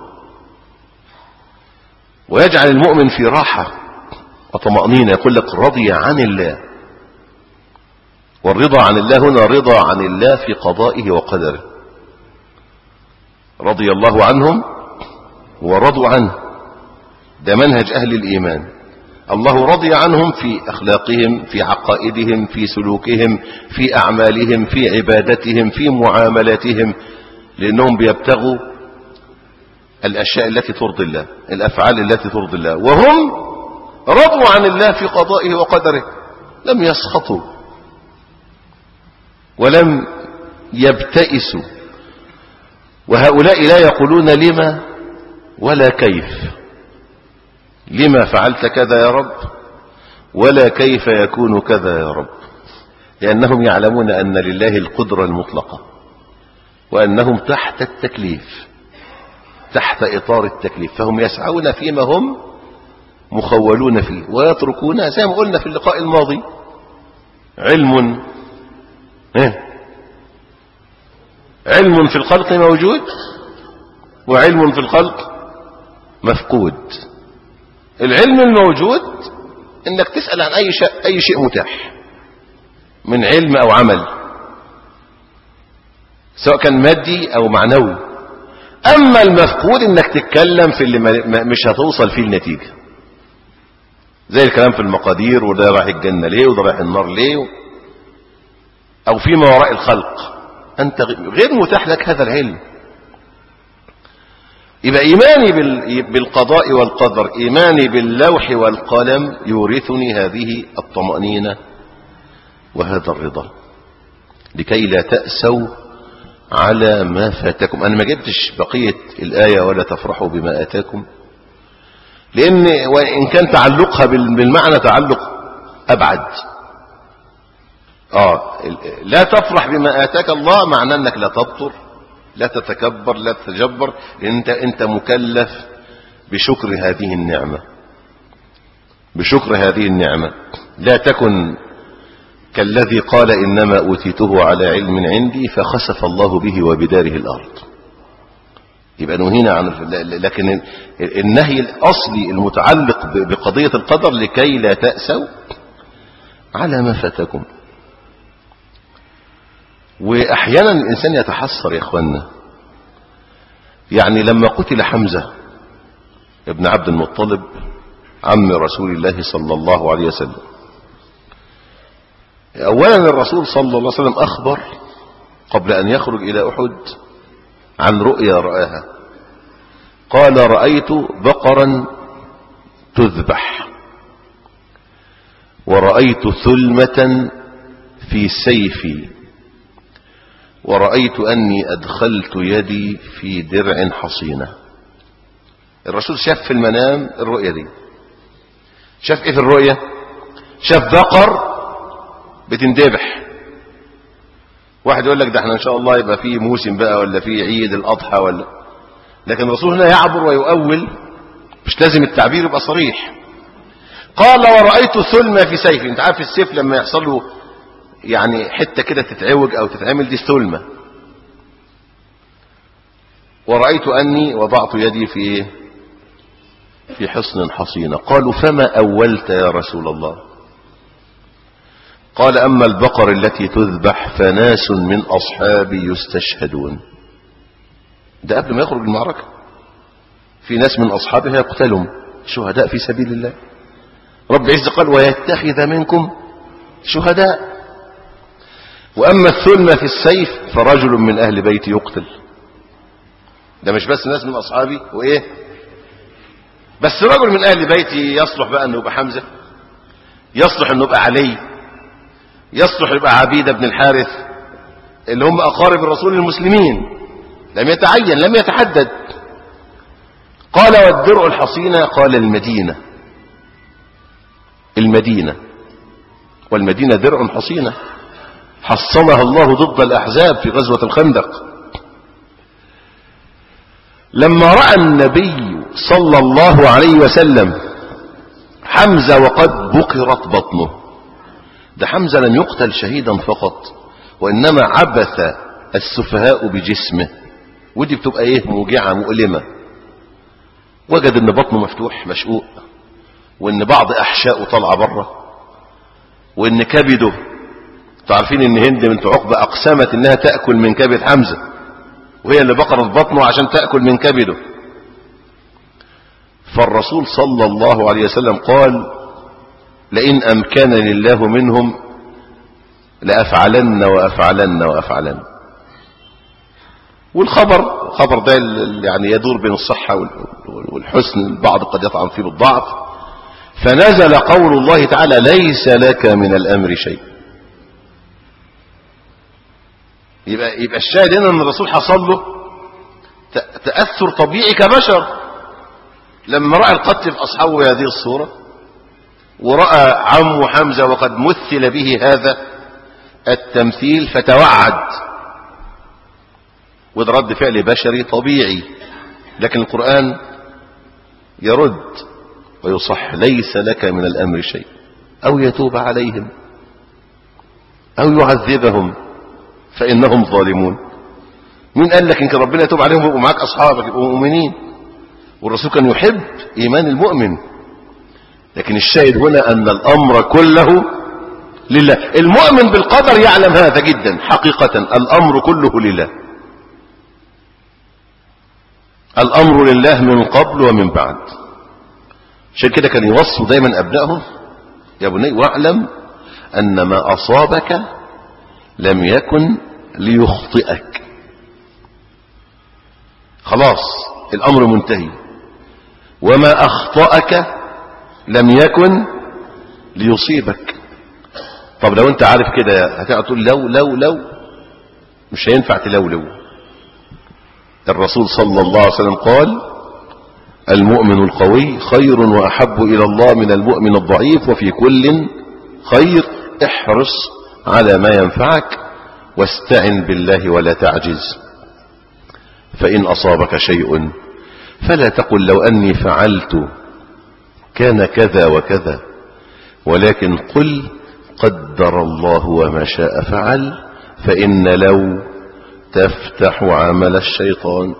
ويجعل المؤمن في راحة وطمأنينة يقول لك رضي عن الله والرضا عن الله هنا رضا عن الله في قضائه وقدره رضي الله عنهم ورضوا عنه ده منهج أهل الإيمان الله رضي عنهم في أخلاقهم في عقائدهم في سلوكهم في أعمالهم في عبادتهم في معاملاتهم لأنهم بيبتغوا الأشياء التي ترضي الله الأفعال التي ترضي الله وهم رضوا عن الله في قضائه وقدره لم يسخطوا ولم يبتئسوا وهؤلاء لا يقولون لما ولا كيف لما فعلت كذا يا رب ولا كيف يكون كذا يا رب لأنهم يعلمون أن لله القدرة المطلقة وأنهم تحت التكليف تحت إطار التكليف فهم يسعون فيما هم مخولون فيه ويتركون زي ما قلنا في اللقاء الماضي علم إيه؟ علم في الخلق موجود وعلم في الخلق مفقود العلم الموجود انك تسأل عن اي شيء, أي شيء متاح من علم او عمل سواء كان مادي او معنوي اما المفقود انك تتكلم في اللي مش هتوصل فيه النتيجة زي الكلام في المقادير وده رايح الجنة ليه وده رايح النار ليه او فيما وراء الخلق انت غير متاح لك هذا العلم يبقى إيماني بالقضاء والقدر إيماني باللوح والقلم يورثني هذه الطمأنينة وهذا الرضا لكي لا تأسوا على ما فاتكم أنا ما جبتش بقية الآية ولا تفرحوا بما آتاكم لأن وإن كان تعلقها بالمعنى تعلق أبعد آه لا تفرح بما آتاك الله معناه أنك لا تبطر لا تتكبر لا تتجبر انت انت مكلف بشكر هذه النعمة بشكر هذه النعمة لا تكن كالذي قال إنما أوتيته على علم عندي فخسف الله به وبداره الأرض يبقى نهينا عن لكن النهي الأصلي المتعلق بقضية القدر لكي لا تأسوا على ما فاتكم وأحيانا الإنسان يتحسر يا إخوانا يعني لما قتل حمزة ابن عبد المطلب عم رسول الله صلى الله عليه وسلم أولا الرسول صلى الله عليه وسلم أخبر قبل أن يخرج إلى أحد عن رؤيا رآها قال رأيت بقرا تذبح ورأيت ثلمة في سيفي ورأيت أني أدخلت يدي في درع حصينة الرسول شاف في المنام الرؤية دي شاف ايه في الرؤية شاف بقر بتندبح واحد يقول لك ده احنا ان شاء الله يبقى في موسم بقى ولا في عيد الاضحى ولا لكن الرسول هنا يعبر ويؤول مش لازم التعبير يبقى صريح قال ورأيت ثلمة في سيفي انت عارف السيف لما يحصل له يعني حتة كده تتعوج او تتعمل دي ثلمة ورأيت أني وضعت يدي في إيه؟ في حصن حصينة قالوا فما أولت يا رسول الله قال أما البقر التي تذبح فناس من أصحابي يستشهدون ده قبل ما يخرج المعركة في ناس من أصحابه يقتلهم شهداء في سبيل الله رب عز قال ويتخذ منكم شهداء وأما الثلمة في السيف فرجل من أهل بيتي يقتل ده مش بس ناس من أصحابي وإيه بس رجل من أهل بيتي يصلح بقى أنه يبقى حمزة يصلح أنه يبقى علي يصلح يبقى عبيدة بن الحارث اللي هم أقارب الرسول المسلمين لم يتعين لم يتحدد قال والدرع الحصينة قال المدينة المدينة والمدينة درع حصينة حصنها الله ضد الأحزاب في غزوة الخندق لما رأى النبي صلى الله عليه وسلم حمزة وقد بقرت بطنه ده حمزة لم يقتل شهيدا فقط وإنما عبث السفهاء بجسمه ودي بتبقى ايه موجعة مؤلمة وجد ان بطنه مفتوح مشقوق وان بعض احشائه طالعه بره وان كبده تعرفين ان هند بنت عقبة اقسمت انها تأكل من كبد حمزة وهي اللي بقرت بطنه عشان تأكل من كبده فالرسول صلى الله عليه وسلم قال لئن أمكنني الله منهم لأفعلن وأفعلن وأفعلن والخبر خبر ده يعني يدور بين الصحة والحسن البعض قد يطعن فيه بالضعف فنزل قول الله تعالى ليس لك من الأمر شيء يبقى, يبقى الشاهد هنا ان الرسول حصل له تأثر طبيعي كبشر لما رأى القتل في أصحابه هذه الصورة ورأى عمه حمزة وقد مثل به هذا التمثيل فتوعد وده رد فعل بشري طبيعي لكن القرآن يرد ويصح ليس لك من الأمر شيء أو يتوب عليهم أو يعذبهم فإنهم ظالمون مين قال لك إن كان ربنا يتوب عليهم ويبقوا معاك أصحابك يبقوا مؤمنين والرسول كان يحب إيمان المؤمن لكن الشاهد هنا أن الأمر كله لله المؤمن بالقدر يعلم هذا جدا حقيقة الأمر كله لله الأمر لله من قبل ومن بعد عشان كده كان يوصوا دايما أبنائهم يا بني واعلم أن ما أصابك لم يكن ليخطئك خلاص الأمر منتهي وما أخطأك لم يكن ليصيبك طب لو انت عارف كده هتقعد تقول لو لو لو مش هينفع تلولو الرسول صلى الله عليه وسلم قال المؤمن القوي خير وأحب إلى الله من المؤمن الضعيف وفي كل خير احرص على ما ينفعك واستعن بالله ولا تعجز فإن أصابك شيء فلا تقل لو أني فعلت كان كذا وكذا ولكن قل قدر الله وما شاء فعل فإن لو تفتح عمل الشيطان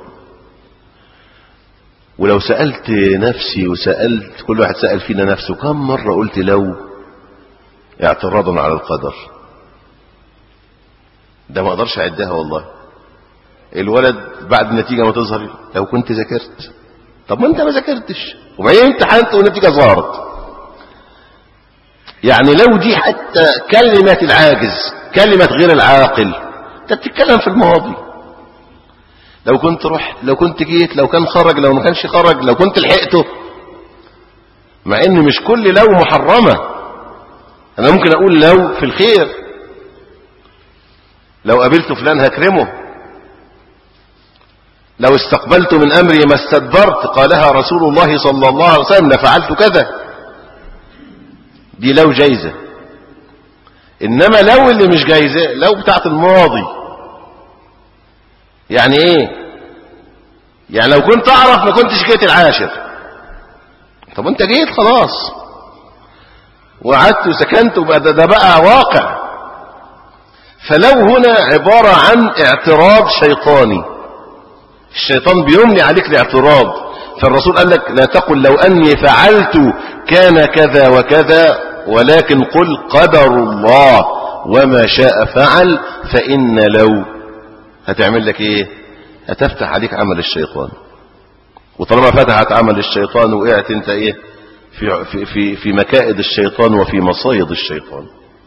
ولو سألت نفسي وسألت كل واحد سأل فينا نفسه كم مرة قلت لو اعتراضا على القدر ده ما اقدرش اعدها والله الولد بعد النتيجة ما تظهر لو كنت ذاكرت طب ما انت ما ذاكرتش وبعدين امتحنت والنتيجة ظهرت يعني لو دي حتى كلمة العاجز كلمة غير العاقل انت بتتكلم في الماضي لو كنت رحت لو كنت جيت لو كان خرج لو ما كانش خرج لو كنت لحقته مع ان مش كل لو محرمة انا ممكن اقول لو في الخير لو قابلت فلان هكرمه لو استقبلت من امري ما استدبرت قالها رسول الله صلى الله عليه وسلم لفعلت كذا دي لو جايزة انما لو اللي مش جايزة لو بتاعت الماضي يعني ايه يعني لو كنت اعرف ما كنتش جيت العاشر طب انت جيت خلاص وقعدت وسكنت وبقى ده, ده بقى واقع فلو هنا عبارة عن اعتراض شيطاني الشيطان بيمني عليك الاعتراض فالرسول قال لك لا تقل لو أني فعلت كان كذا وكذا ولكن قل قدر الله وما شاء فعل فإن لو هتعمل لك ايه هتفتح عليك عمل الشيطان وطالما فتحت عمل الشيطان وقعت انت ايه في, في, في, في مكائد الشيطان وفي مصايد الشيطان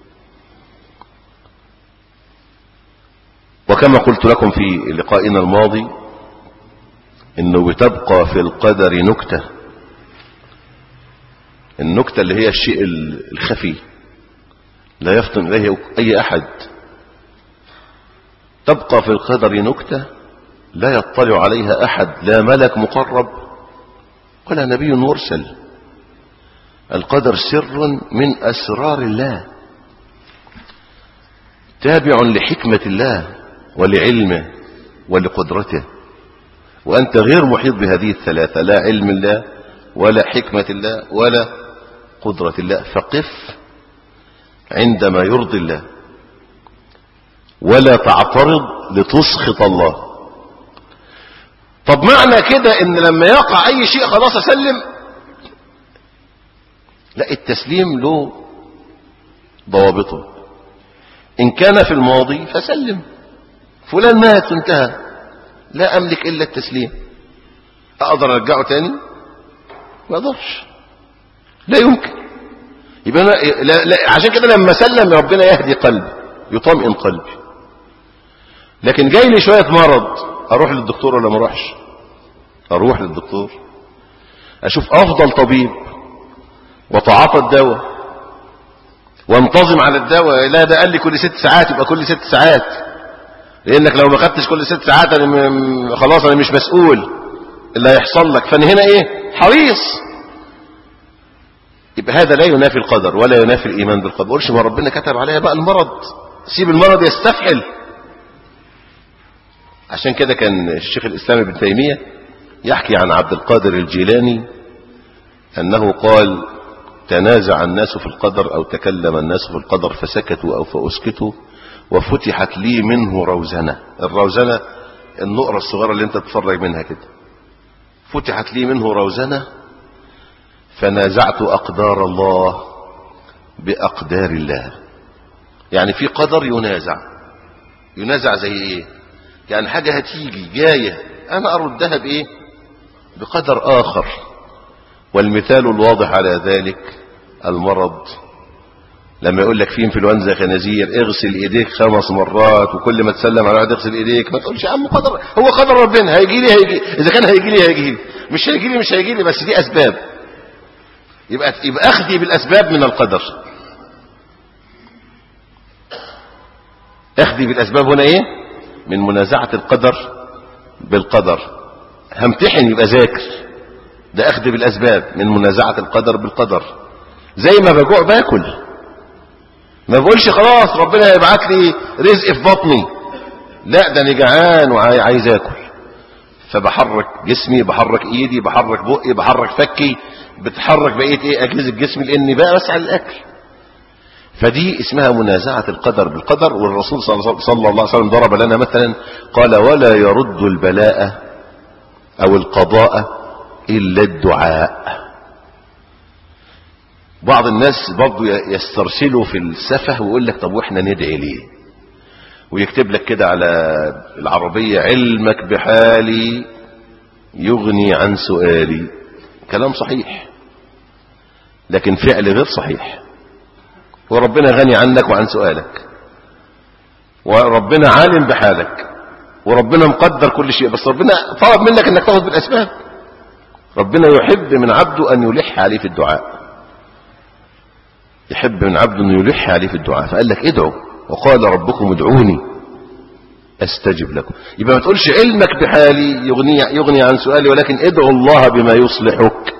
وكما قلت لكم في لقائنا الماضي انه بتبقى في القدر نكتة النكتة اللي هي الشيء الخفي لا يفطن اليه اي احد تبقى في القدر نكتة لا يطلع عليها احد لا ملك مقرب ولا نبي مرسل القدر سر من اسرار الله تابع لحكمة الله ولعلمه ولقدرته وأنت غير محيط بهذه الثلاثة لا علم الله ولا حكمة الله ولا قدرة الله فقف عندما يرضي الله ولا تعترض لتسخط الله طب معنى كده ان لما يقع اي شيء خلاص اسلم لا التسليم له ضوابطه ان كان في الماضي فسلم فلان مات وانتهى لا املك الا التسليم اقدر ارجعه تاني ما اقدرش لا يمكن يبقى أنا لا لا عشان كده لما سلم ربنا يهدي قلبي يطمئن قلبي لكن جاي لي شويه مرض اروح للدكتور ولا ما اروحش اروح للدكتور اشوف افضل طبيب وتعاطى الدواء وانتظم على الدواء لا ده قال لي كل ست ساعات يبقى كل ست ساعات لانك لو ما خدتش كل ست ساعات انا م... خلاص انا مش مسؤول اللي هيحصل لك فانا هنا ايه حريص يبقى هذا لا ينافي القدر ولا ينافي الايمان بالقدر قولش ما ربنا كتب عليها بقى المرض سيب المرض يستفحل عشان كده كان الشيخ الاسلام ابن تيميه يحكي عن عبد القادر الجيلاني انه قال تنازع الناس في القدر او تكلم الناس في القدر فسكتوا او فاسكتوا وفتحت لي منه روزنة الروزنة النقرة الصغيرة اللي انت تتفرج منها كده فتحت لي منه روزنة فنازعت أقدار الله بأقدار الله يعني في قدر ينازع ينازع زي ايه يعني حاجة هتيجي جاية انا اردها بايه بقدر اخر والمثال الواضح على ذلك المرض لما يقول لك في انفلونزا خنازير اغسل ايديك خمس مرات وكل ما تسلم على واحد اغسل ايديك ما تقولش يا عم قدر هو قدر ربنا هيجي لي هيجي اذا كان هيجي لي هيجي لي مش هيجي لي مش هيجي لي بس دي اسباب يبقى يبقى اخذي بالاسباب من القدر اخذي بالاسباب هنا ايه من منازعه القدر بالقدر همتحن يبقى ذاكر ده اخذ بالاسباب من منازعه القدر بالقدر زي ما بجوع باكل ما بقولش خلاص ربنا هيبعت لي رزق في بطني لا ده انا جعان وعايز اكل فبحرك جسمي بحرك ايدي بحرك بقي بحرك فكي بتحرك بقيه ايه اجهزه جسمي لاني بقى بس على الاكل فدي اسمها منازعة القدر بالقدر والرسول صلى الله عليه وسلم ضرب لنا مثلا قال ولا يرد البلاء او القضاء الا الدعاء بعض الناس برضو يسترسلوا في السفه ويقول لك طب واحنا ندعي ليه ويكتب لك كده على العربية علمك بحالي يغني عن سؤالي كلام صحيح لكن فعل غير صحيح وربنا غني عنك وعن سؤالك وربنا عالم بحالك وربنا مقدر كل شيء بس ربنا طلب منك انك تاخذ بالاسباب ربنا يحب من عبده ان يلح عليه في الدعاء يحب من عبده ان يلح عليه في الدعاء فقال لك ادعوا وقال ربكم ادعوني استجب لكم يبقى ما تقولش علمك بحالي يغني يغني عن سؤالي ولكن ادعو الله بما يصلحك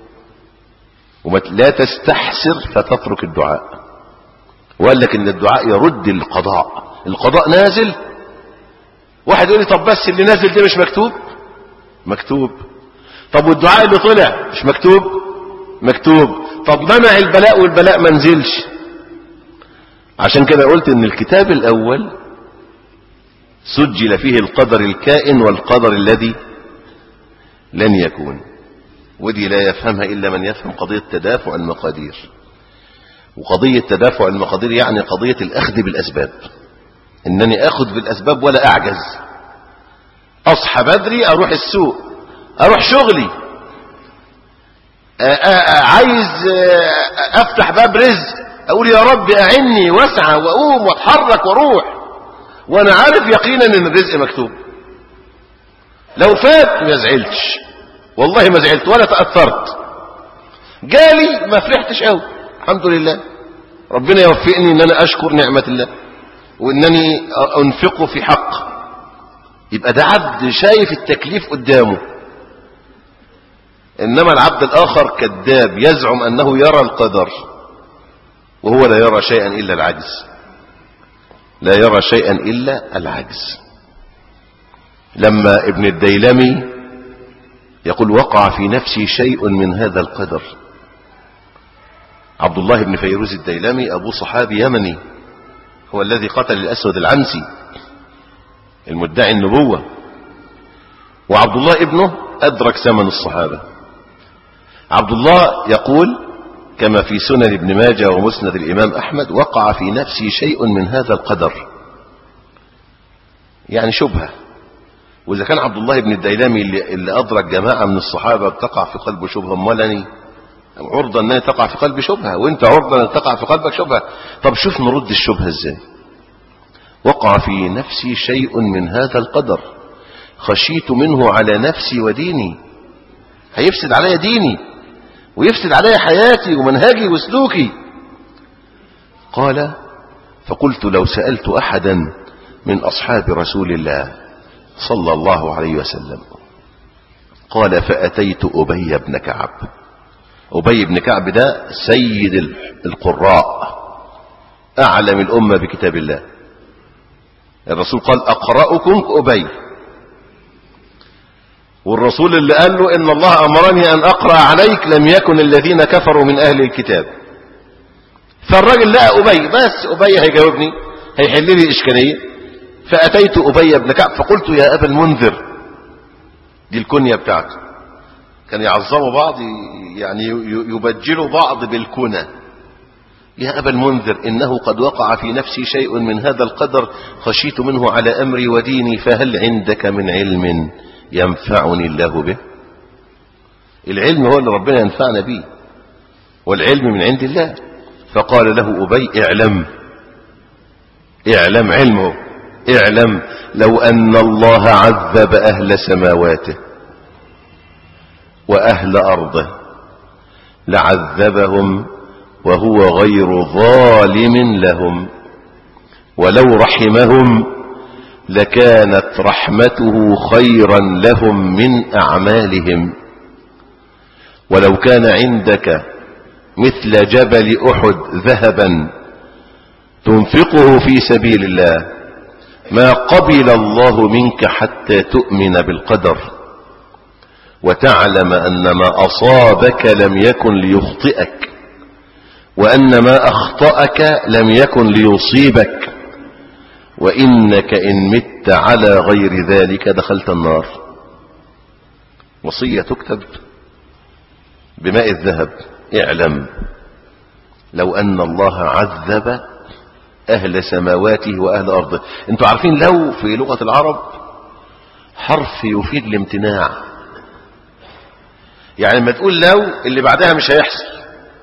ولا تستحسر فتترك الدعاء وقال لك ان الدعاء يرد القضاء القضاء نازل واحد يقول لي طب بس اللي نازل ده مش مكتوب مكتوب طب والدعاء اللي طلع مش مكتوب مكتوب طب منع البلاء والبلاء ما نزلش عشان كده قلت ان الكتاب الاول سجل فيه القدر الكائن والقدر الذي لن يكون ودي لا يفهمها إلا من يفهم قضية تدافع المقادير وقضية تدافع المقادير يعني قضية الأخذ بالأسباب إنني أخذ بالأسباب ولا أعجز أصحى بدري أروح السوق أروح شغلي عايز أفتح باب رزق أقول يا رب أعني واسعى وأقوم وأتحرك وأروح وأنا عارف يقينا إن الرزق مكتوب لو فات ما زعلتش والله ما زعلت ولا تأثرت جالي ما فرحتش قوي الحمد لله ربنا يوفقني ان انا اشكر نعمة الله وانني انفقه في حق يبقى ده عبد شايف التكليف قدامه انما العبد الاخر كذاب يزعم انه يرى القدر وهو لا يرى شيئا الا العجز لا يرى شيئا الا العجز لما ابن الديلمي يقول وقع في نفسي شيء من هذا القدر عبد الله بن فيروز الديلمي أبو صحابي يمني هو الذي قتل الأسود العنسي المدعي النبوة وعبد الله ابنه أدرك ثمن الصحابة عبد الله يقول كما في سنن ابن ماجه ومسند الإمام أحمد وقع في نفسي شيء من هذا القدر يعني شبهه وإذا كان عبد الله بن الديلمي اللي, اللي أدرك جماعة من الصحابة بتقع في قلبه شبهة مولني عرضة أنها تقع في قلبي شبهة وانت عرضة أن تقع في قلبك شبهة طب شوف نرد الشبهة ازاي وقع في نفسي شيء من هذا القدر خشيت منه على نفسي وديني هيفسد علي ديني ويفسد علي حياتي ومنهجي وسلوكي قال فقلت لو سألت أحدا من أصحاب رسول الله صلى الله عليه وسلم قال فأتيت أبي بن كعب أبي بن كعب ده سيد القراء أعلم الأمة بكتاب الله الرسول قال أقرأكم أبي والرسول اللي قال له إن الله أمرني أن أقرأ عليك لم يكن الذين كفروا من أهل الكتاب فالراجل لقى أبي بس أبي هيجاوبني هيحل لي الإشكالية فأتيت أبي بن كعب فقلت يا أبا المنذر دي الكنية بتاعته كان يعظموا بعض يعني يبجلوا بعض بالكنى يا أبا المنذر إنه قد وقع في نفسي شيء من هذا القدر خشيت منه على أمري وديني فهل عندك من علم ينفعني الله به العلم هو اللي ربنا ينفعنا به والعلم من عند الله فقال له أبي اعلم اعلم علمه اعلم لو أن الله عذب أهل سماواته وأهل أرضه لعذبهم وهو غير ظالم لهم ولو رحمهم لكانت رحمته خيرا لهم من أعمالهم ولو كان عندك مثل جبل أحد ذهبا تنفقه في سبيل الله ما قبل الله منك حتى تؤمن بالقدر وتعلم أن ما أصابك لم يكن ليخطئك وأن ما أخطأك لم يكن ليصيبك وإنك إن مت على غير ذلك دخلت النار وصية تكتب بماء الذهب اعلم لو أن الله عذب أهل سماواته وأهل أرضه انتوا عارفين لو في لغة العرب حرف يفيد الامتناع يعني لما تقول لو اللي بعدها مش هيحصل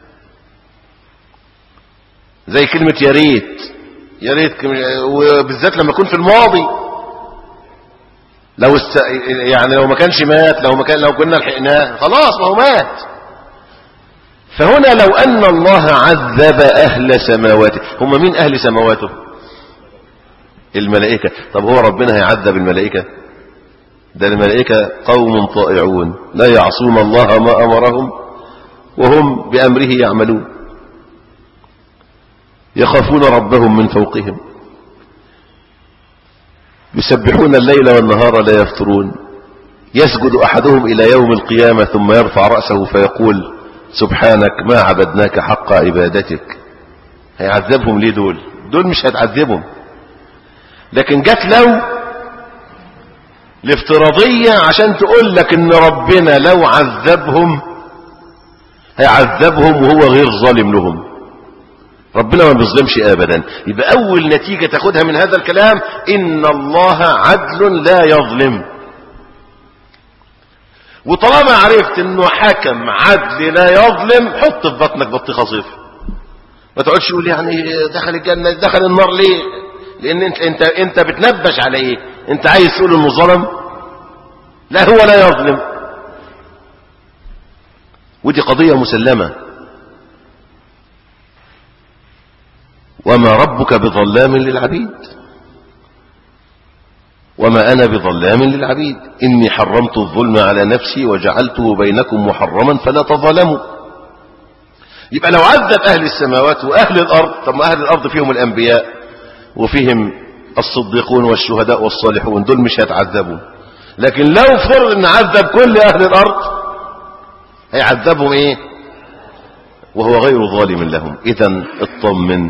زي كلمة يا ريت يا ريت وبالذات لما يكون في الماضي لو است... يعني لو ما كانش مات لو ما كان لو كنا لحقناه خلاص ما هو مات فهنا لو أن الله عذب أهل سماواته هم مين أهل سماواته الملائكة طب هو ربنا هيعذب الملائكة ده الملائكة قوم طائعون لا يعصون الله ما أمرهم وهم بأمره يعملون يخافون ربهم من فوقهم يسبحون الليل والنهار لا يفترون يسجد أحدهم إلى يوم القيامة ثم يرفع رأسه فيقول سبحانك ما عبدناك حق عبادتك هيعذبهم ليه دول دول مش هتعذبهم لكن جت لو الافتراضية عشان تقول لك ان ربنا لو عذبهم هيعذبهم وهو غير ظالم لهم ربنا ما بيظلمش ابدا يبقى اول نتيجة تاخدها من هذا الكلام ان الله عدل لا يظلم وطالما عرفت انه حكم عدل لا يظلم حط في بطنك بطيخه صفر ما تقعدش تقول يعني دخل الجنه دخل النار ليه لان انت انت انت بتنبش على ايه انت عايز تقول انه ظلم لا هو لا يظلم ودي قضيه مسلمه وما ربك بظلام للعبيد وما أنا بظلام للعبيد إني حرمت الظلم على نفسي وجعلته بينكم محرما فلا تظلموا يبقى لو عذب أهل السماوات وأهل الأرض طب ما أهل الأرض فيهم الأنبياء وفيهم الصديقون والشهداء والصالحون دول مش هيتعذبوا لكن لو فرض ان عذب كل أهل الأرض هيعذبهم إيه وهو غير ظالم لهم إذا اطمن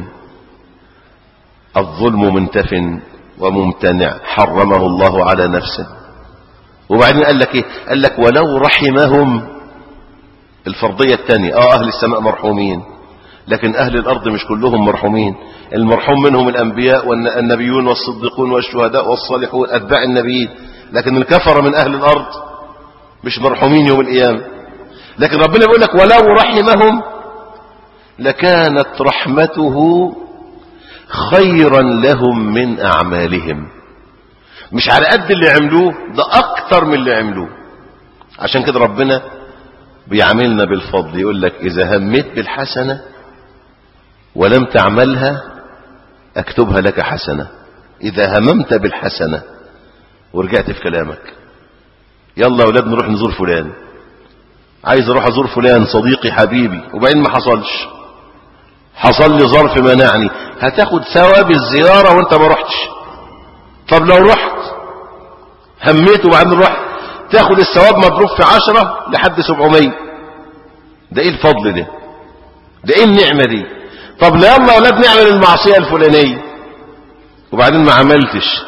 الظلم منتف وممتنع حرمه الله على نفسه وبعدين قال لك ايه قال لك ولو رحمهم الفرضية الثانية اه اهل السماء مرحومين لكن اهل الارض مش كلهم مرحومين المرحوم منهم الانبياء والنبيون والصديقون والشهداء والصالحون اتباع النبيين لكن الكفر من اهل الارض مش مرحومين يوم القيامة لكن ربنا بيقول لك ولو رحمهم لكانت رحمته خيرا لهم من أعمالهم مش على قد اللي عملوه ده أكتر من اللي عملوه عشان كده ربنا بيعاملنا بالفضل يقول لك إذا همت بالحسنة ولم تعملها أكتبها لك حسنة إذا هممت بالحسنة ورجعت في كلامك يلا يا أولاد نروح نزور فلان عايز أروح أزور فلان صديقي حبيبي وبعدين ما حصلش حصل لي ظرف منعني هتاخد ثواب الزيارة وانت ما رحتش طب لو رحت هميت وبعدين رحت تاخد الثواب مضروب في عشرة لحد سبعمية ده ايه الفضل ده ده ايه النعمة دي طب لا يلا اولاد نعمل المعصية الفلانية وبعدين ما عملتش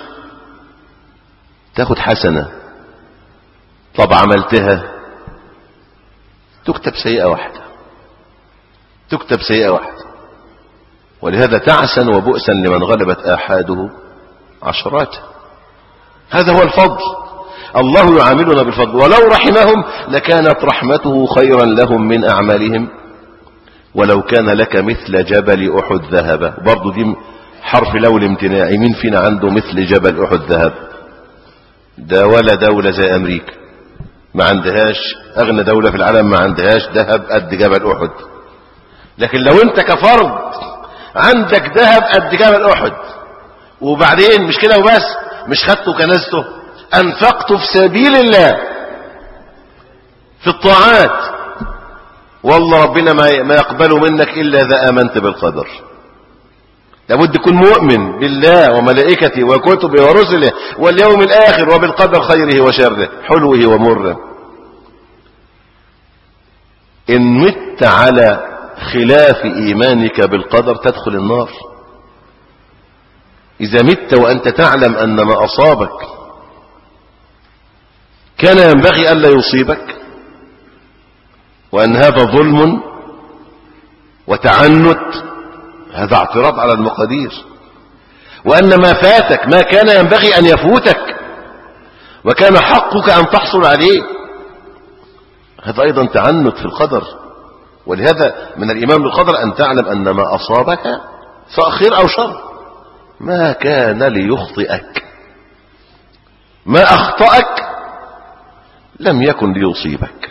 تاخد حسنة طب عملتها تكتب سيئة واحدة تكتب سيئة واحدة ولهذا تعسا وبؤسا لمن غلبت آحاده عشراته هذا هو الفضل الله يعاملنا بالفضل ولو رحمهم لكانت رحمته خيرا لهم من أعمالهم ولو كان لك مثل جبل أحد ذهبا برضو دي حرف لو الامتناع مين فينا عنده مثل جبل أحد ذهب ده ولا دولة زي أمريكا ما عندهاش أغنى دولة في العالم ما عندهاش ذهب قد جبل أحد لكن لو انت كفرد عندك ذهب قد جبل احد وبعدين مش كده وبس مش خدته كنزته انفقته في سبيل الله في الطاعات والله ربنا ما ما يقبل منك الا اذا امنت بالقدر لابد تكون مؤمن بالله وملائكته وكتبه ورسله واليوم الاخر وبالقدر خيره وشره حلوه ومره ان مت على خلاف إيمانك بالقدر تدخل النار إذا مت وأنت تعلم أن ما أصابك كان ينبغي ألا يصيبك وأن هذا ظلم وتعنت هذا اعتراض على المقادير وأن ما فاتك ما كان ينبغي أن يفوتك وكان حقك أن تحصل عليه هذا أيضا تعنت في القدر ولهذا من الإيمان بالقدر أن تعلم أن ما أصابك سواء خير أو شر ما كان ليخطئك ما أخطأك لم يكن ليصيبك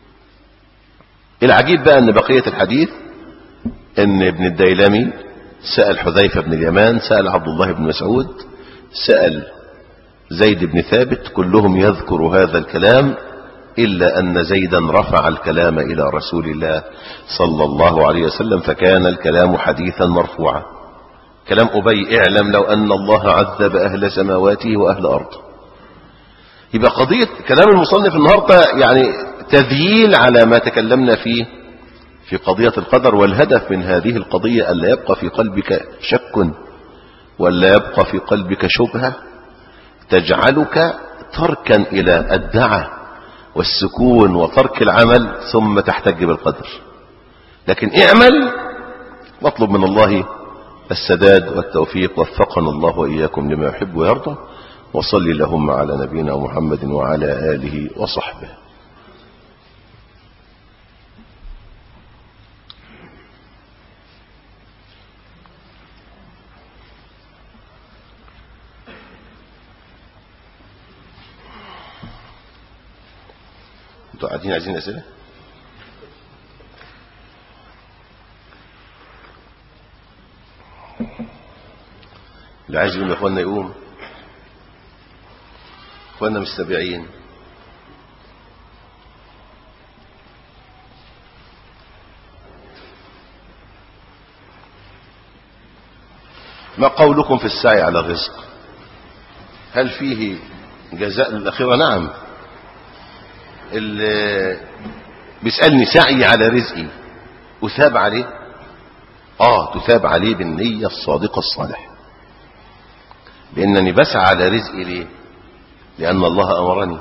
العجيب بقى أن بقية الحديث أن ابن الديلمي سأل حذيفة بن اليمان سأل عبد الله بن مسعود سأل زيد بن ثابت كلهم يذكر هذا الكلام إلا أن زيدا رفع الكلام إلى رسول الله صلى الله عليه وسلم فكان الكلام حديثا مرفوعا كلام أبي اعلم لو أن الله عذب أهل سماواته وأهل أرضه يبقى قضية كلام المصنف النهاردة يعني تذييل على ما تكلمنا فيه في قضية القدر والهدف من هذه القضية ألا يبقى في قلبك شك ولا يبقى في قلبك شبهة تجعلك تركا إلى الدعة والسكون وترك العمل ثم تحتج بالقدر لكن اعمل واطلب من الله السداد والتوفيق وفقنا الله وإياكم لما يحب ويرضى وصل اللهم على نبينا محمد وعلى آله وصحبه انتوا قاعدين عايزين اسئله اللي عايز يقوم يا اخوانا يقوم اخوانا مستبعين ما قولكم في السعي على الرزق هل فيه جزاء للأخيرة نعم اللي بيسألني سعي على رزقي أثاب عليه آه تثاب عليه بالنية الصادقة الصالحة لأنني بسعى على رزقي ليه لأن الله أمرني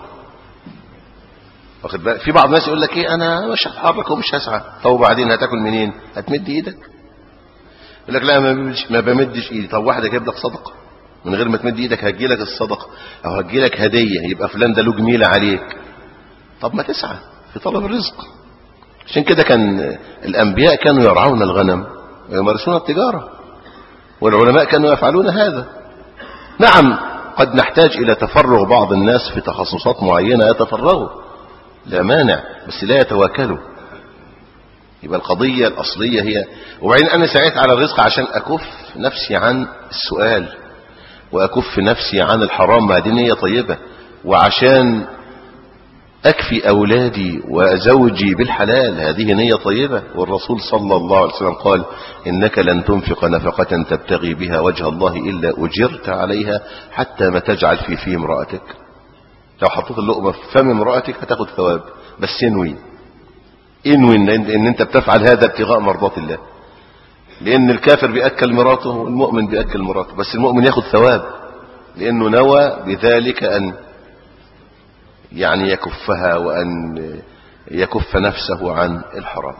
واخد بالك في بعض الناس يقول لك ايه انا مش هتحرك ومش هسعى طب وبعدين هتاكل منين هتمد ايدك يقول لك لا ما بمدش, ما بمدش ايدي طب واحد جايب لك صدقه من غير ما تمد ايدك هتجي لك الصدقه او هتجي لك هديه يبقى فلان ده له جميله عليك طب ما تسعى في طلب الرزق عشان كده كان الانبياء كانوا يرعون الغنم ويمارسون التجاره والعلماء كانوا يفعلون هذا نعم قد نحتاج إلى تفرغ بعض الناس في تخصصات معينة يتفرغوا لا مانع بس لا يتواكلوا يبقى القضية الأصلية هي وبعدين أنا سعيت على الرزق عشان أكف نفسي عن السؤال وأكف نفسي عن الحرام مع دي نية طيبة وعشان أكفي أولادي وزوجي بالحلال هذه نية طيبة والرسول صلى الله عليه وسلم قال إنك لن تنفق نفقة تبتغي بها وجه الله إلا أجرت عليها حتى ما تجعل في في امرأتك لو حطيت اللقمة في فم امرأتك هتاخد ثواب بس انوي انوي إن, إن أنت بتفعل هذا ابتغاء مرضات الله لأن الكافر بيأكل مراته والمؤمن بيأكل مراته بس المؤمن ياخد ثواب لأنه نوى بذلك أن يعني يكفها وأن يكف نفسه عن الحرام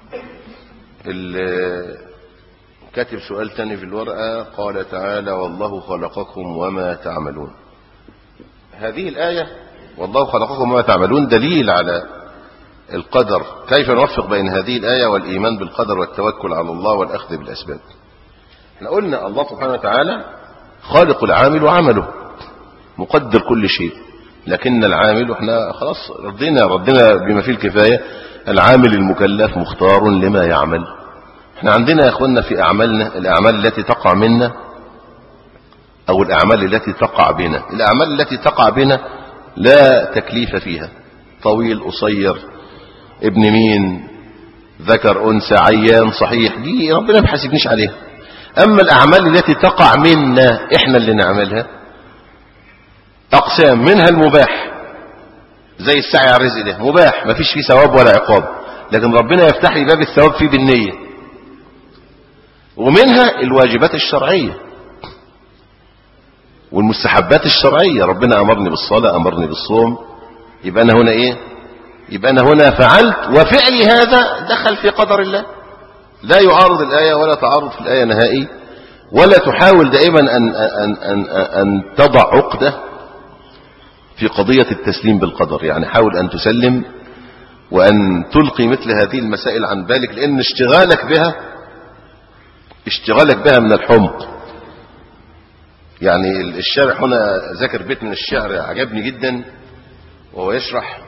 كاتب سؤال تاني في الورقة قال تعالى والله خلقكم وما تعملون هذه الآية والله خلقكم وما تعملون دليل على القدر كيف نوفق بين هذه الآية والإيمان بالقدر والتوكل على الله والأخذ بالأسباب احنا قلنا الله سبحانه وتعالى خالق العامل وعمله مقدر كل شيء لكن العامل احنا خلاص ردينا ردنا بما فيه الكفاية العامل المكلف مختار لما يعمل احنا عندنا يا اخوانا في اعمالنا الاعمال التي تقع منا او الاعمال التي تقع بنا الاعمال التي تقع بنا لا تكليف فيها طويل قصير ابن مين ذكر انثى عيان صحيح دي ربنا ما بيحاسبنيش عليها اما الاعمال التي تقع منا احنا اللي نعملها أقسام منها المباح زي السعي على الرزق ده مباح ما فيش فيه ثواب ولا عقاب لكن ربنا يفتح لي باب الثواب فيه بالنية ومنها الواجبات الشرعية والمستحبات الشرعية ربنا أمرني بالصلاة أمرني بالصوم يبقى أنا هنا إيه يبقى أنا هنا فعلت وفعلي هذا دخل في قدر الله لا يعارض الآية ولا تعارض في الآية نهائي ولا تحاول دائما أن, أن, أن, أن تضع عقدة في قضية التسليم بالقدر يعني حاول أن تسلم وأن تلقي مثل هذه المسائل عن بالك لأن اشتغالك بها اشتغالك بها من الحمق يعني الشارع هنا ذكر بيت من الشعر عجبني جدا وهو يشرح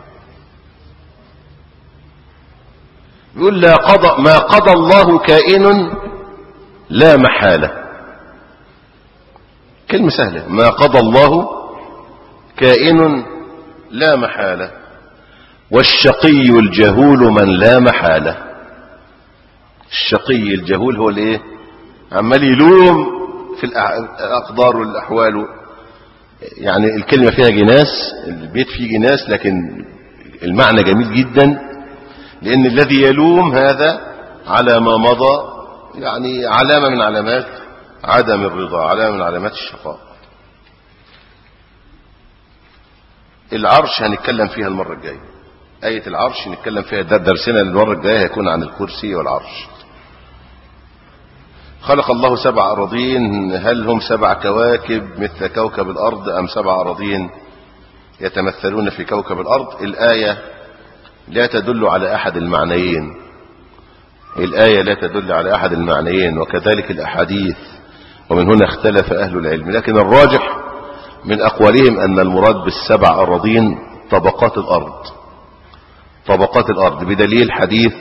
يقول لا قضى ما قضى الله كائن لا محالة كلمة سهلة ما قضى الله كائن لا محالة والشقي الجهول من لا محالة الشقي الجهول هو الايه عمال يلوم في الأقدار والأحوال يعني الكلمة فيها جناس البيت فيه جناس لكن المعنى جميل جدا لأن الذي يلوم هذا على ما مضى يعني علامة من علامات عدم الرضا علامة من علامات الشقاء العرش هنتكلم فيها المرة الجاية آية العرش نتكلم فيها ده درسنا المرة الجاية هيكون عن الكرسي والعرش خلق الله سبع أراضين هل هم سبع كواكب مثل كوكب الأرض أم سبع أراضين يتمثلون في كوكب الأرض الآية لا تدل على أحد المعنيين الآية لا تدل على أحد المعنيين وكذلك الأحاديث ومن هنا اختلف أهل العلم لكن الراجح من أقوالهم أن المراد بالسبع أراضين طبقات الأرض طبقات الأرض بدليل حديث